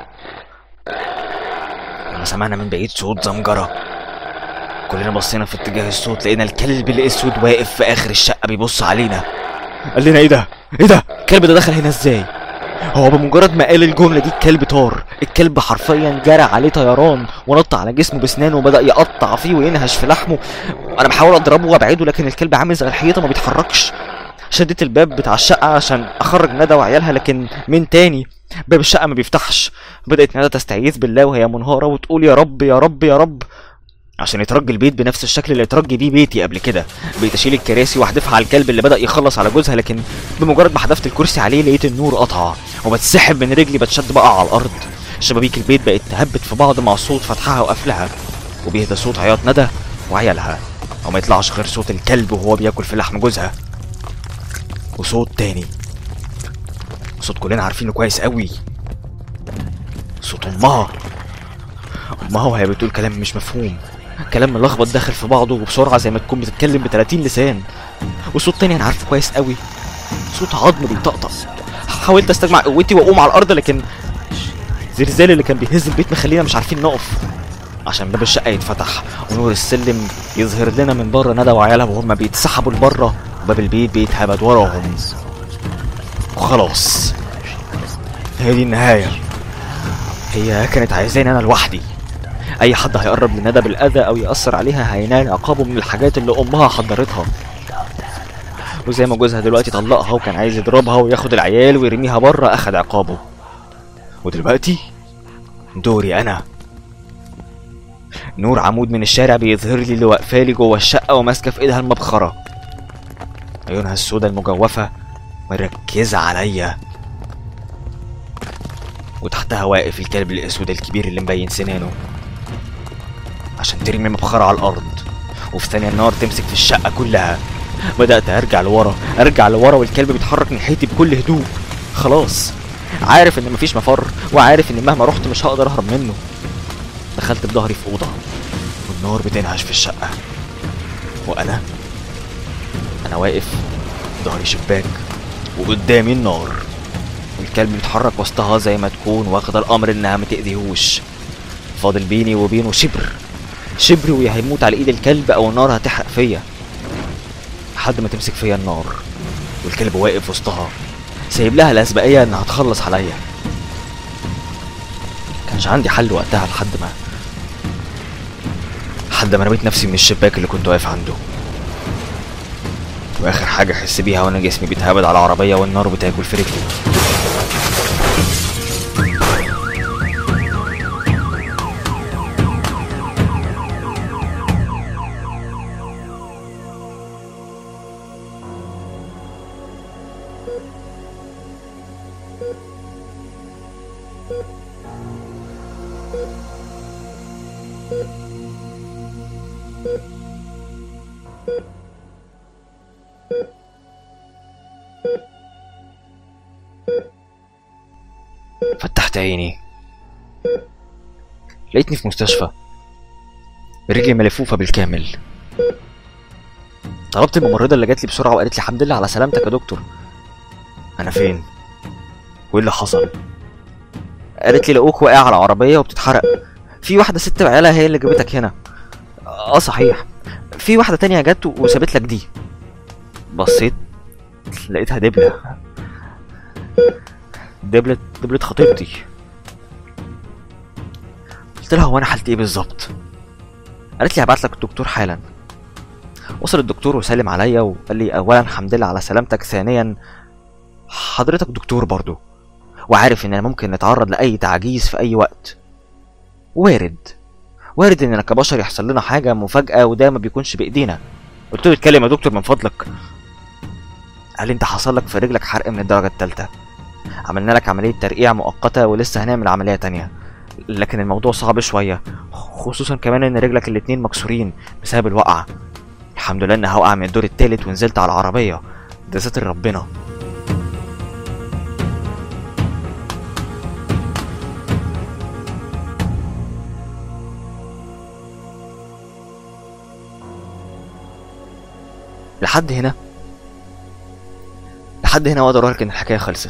لما سمعنا من بعيد صوت زمجرة كلنا بصينا في اتجاه الصوت لقينا الكلب الاسود واقف في اخر الشقة بيبص علينا قال لنا ايه ده؟ ايه ده؟ الكلب ده دخل هنا ازاي؟ هو بمجرد ما قال الجملة دي الكلب طار الكلب حرفيا جرى عليه طيران ونط على جسمه بسنانه وبدا يقطع فيه وينهش في لحمه انا بحاول اضربه وابعده لكن الكلب عامل زي الحيطه ما بيتحركش شديت الباب بتاع الشقه عشان اخرج ندى وعيالها لكن من تاني باب الشقه ما بيفتحش بدات ندى تستعيذ بالله وهي منهاره وتقول يا رب يا رب يا رب عشان يترج البيت بنفس الشكل اللي اترج بيه بيتي قبل كده بقيت اشيل الكراسي واحدفها على الكلب اللي بدا يخلص على جوزها لكن بمجرد ما حدفت الكرسي عليه لقيت النور قطع وبتسحب من رجلي بتشد بقى على الارض شبابيك البيت بقت تهبت في بعض مع صوت فتحها وقفلها وبيهدى صوت عياط ندى وعيالها وما يطلعش غير صوت الكلب وهو بياكل في لحم جوزها وصوت تاني صوت كلنا عارفينه كويس قوي صوت امها امها وهي بتقول كلام مش مفهوم كلام ملخبط داخل في بعضه وبسرعه زي ما تكون بتتكلم ب 30 لسان وصوت تاني انا عارفه كويس قوي صوت عظم بيطقطق حاولت استجمع قوتي واقوم على الارض لكن الزلزال اللي كان بيهز البيت مخلينا مش عارفين نقف عشان باب الشقه يتفتح ونور السلم يظهر لنا من بره ندى وعيالها وهم بيتسحبوا لبره وباب البيت بيتهبد وراهم وخلاص هي دي النهايه هي كانت عايزاني انا لوحدي اي حد هيقرب لندى بالاذى او ياثر عليها هينال عقابه من الحاجات اللي امها حضرتها وزي ما جوزها دلوقتي طلقها وكان عايز يضربها وياخد العيال ويرميها بره اخد عقابه ودلوقتي دوري انا نور عمود من الشارع بيظهر لي اللي واقفالي جوه الشقه وماسكه في ايدها المبخره عيونها السوداء المجوفه مركزه عليا وتحتها واقف الكلب الاسود الكبير اللي مبين سنانه عشان ترمي مبخرة على الأرض وفي ثانية النار تمسك في الشقة كلها بدأت أرجع لورا أرجع لورا والكلب بيتحرك ناحيتي بكل هدوء خلاص عارف إن مفيش مفر وعارف إن مهما رحت مش هقدر أهرب منه دخلت بظهري في أوضة والنار بتنهش في الشقة وأنا أنا واقف ظهري شباك وقدامي النار والكلب بيتحرك وسطها زي ما تكون واخد الأمر إنها متأذيهوش فاضل بيني وبينه شبر شبر ويا هيموت على ايد الكلب او النار هتحرق فيا لحد ما تمسك فيا النار والكلب واقف وسطها سايب لها الاسبقيه انها تخلص عليا كانش عندي حل وقتها لحد ما لحد ما رميت نفسي من الشباك اللي كنت واقف عنده واخر حاجه احس بيها وانا جسمي بيتهبد على العربيه والنار بتاكل في رجلي فتحت عيني لقيتني في مستشفى رجلي ملفوفة بالكامل طلبت الممرضة اللي جات لي بسرعة وقالت لي الحمد لله على سلامتك يا دكتور أنا فين؟ وإيه اللي حصل؟ قالت لي لقوك واقع على عربية وبتتحرق في واحدة ست بعيالها هي اللي جابتك هنا اه صحيح في واحدة تانية جت وسابت لك دي بصيت لقيتها دبلة دبلة دبلة خطيبتي قلت لها هو انا حالتي ايه بالظبط قالت لي هبعت لك الدكتور حالا وصل الدكتور وسلم عليا وقال لي اولا الحمد لله على سلامتك ثانيا حضرتك دكتور برضو وعارف اننا ممكن نتعرض لاي تعجيز في اي وقت وارد وارد اننا كبشر يحصل لنا حاجه مفاجاه وده ما بيكونش بايدينا قلت له اتكلم يا دكتور من فضلك قال لي انت حصل لك في رجلك حرق من الدرجه الثالثه عملنا لك عمليه ترقيع مؤقته ولسه هنعمل عمليه تانية لكن الموضوع صعب شويه خصوصا كمان ان رجلك الاتنين مكسورين بسبب الوقعه الحمد لله انها وقع من الدور التالت ونزلت على العربيه ده ستر ربنا لحد هنا لحد هنا اقدر اقول لك ان الحكايه خلصت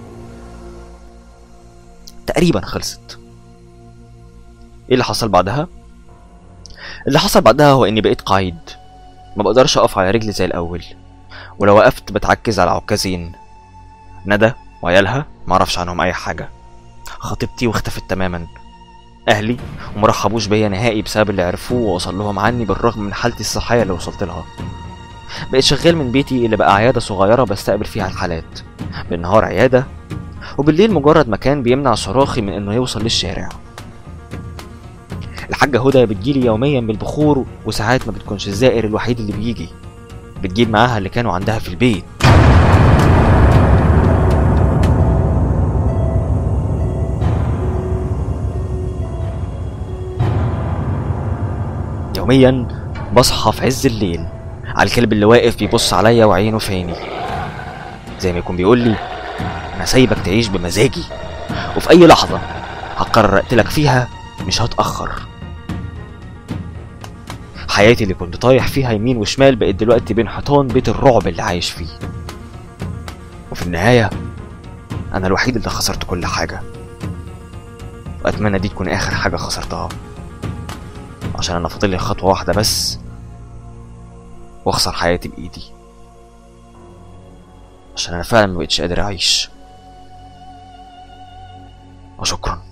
تقريبا خلصت ايه اللي حصل بعدها اللي حصل بعدها هو اني بقيت قاعد ما بقدرش اقف على رجلي زي الاول ولو وقفت بتعكز على عكازين ندى وعيالها معرفش عنهم اي حاجه خطيبتي واختفت تماما اهلي ومرحبوش بيا نهائي بسبب اللي عرفوه ووصل لهم عني بالرغم من حالتي الصحيه اللي وصلت لها بقيت شغال من بيتي اللي بقى عياده صغيره بستقبل فيها الحالات بالنهار عياده وبالليل مجرد مكان بيمنع صراخي من انه يوصل للشارع الحاجة هدى بتجيلي يوميا بالبخور وساعات ما بتكونش الزائر الوحيد اللي بيجي بتجيب معاها اللي كانوا عندها في البيت يوميا بصحى في عز الليل على الكلب اللي واقف بيبص عليا وعينه في عيني زي ما يكون بيقول لي انا سايبك تعيش بمزاجي وفي اي لحظه هقرر اقتلك فيها مش هتاخر حياتي اللي كنت طايح فيها يمين وشمال بقت دلوقتي بين حيطان بيت الرعب اللي عايش فيه وفي النهايه انا الوحيد اللي خسرت كل حاجه واتمنى دي تكون اخر حاجه خسرتها عشان انا فاضل لي خطوه واحده بس واخسر حياتي بايدي عشان انا فعلا مبقتش قادر اعيش وشكرا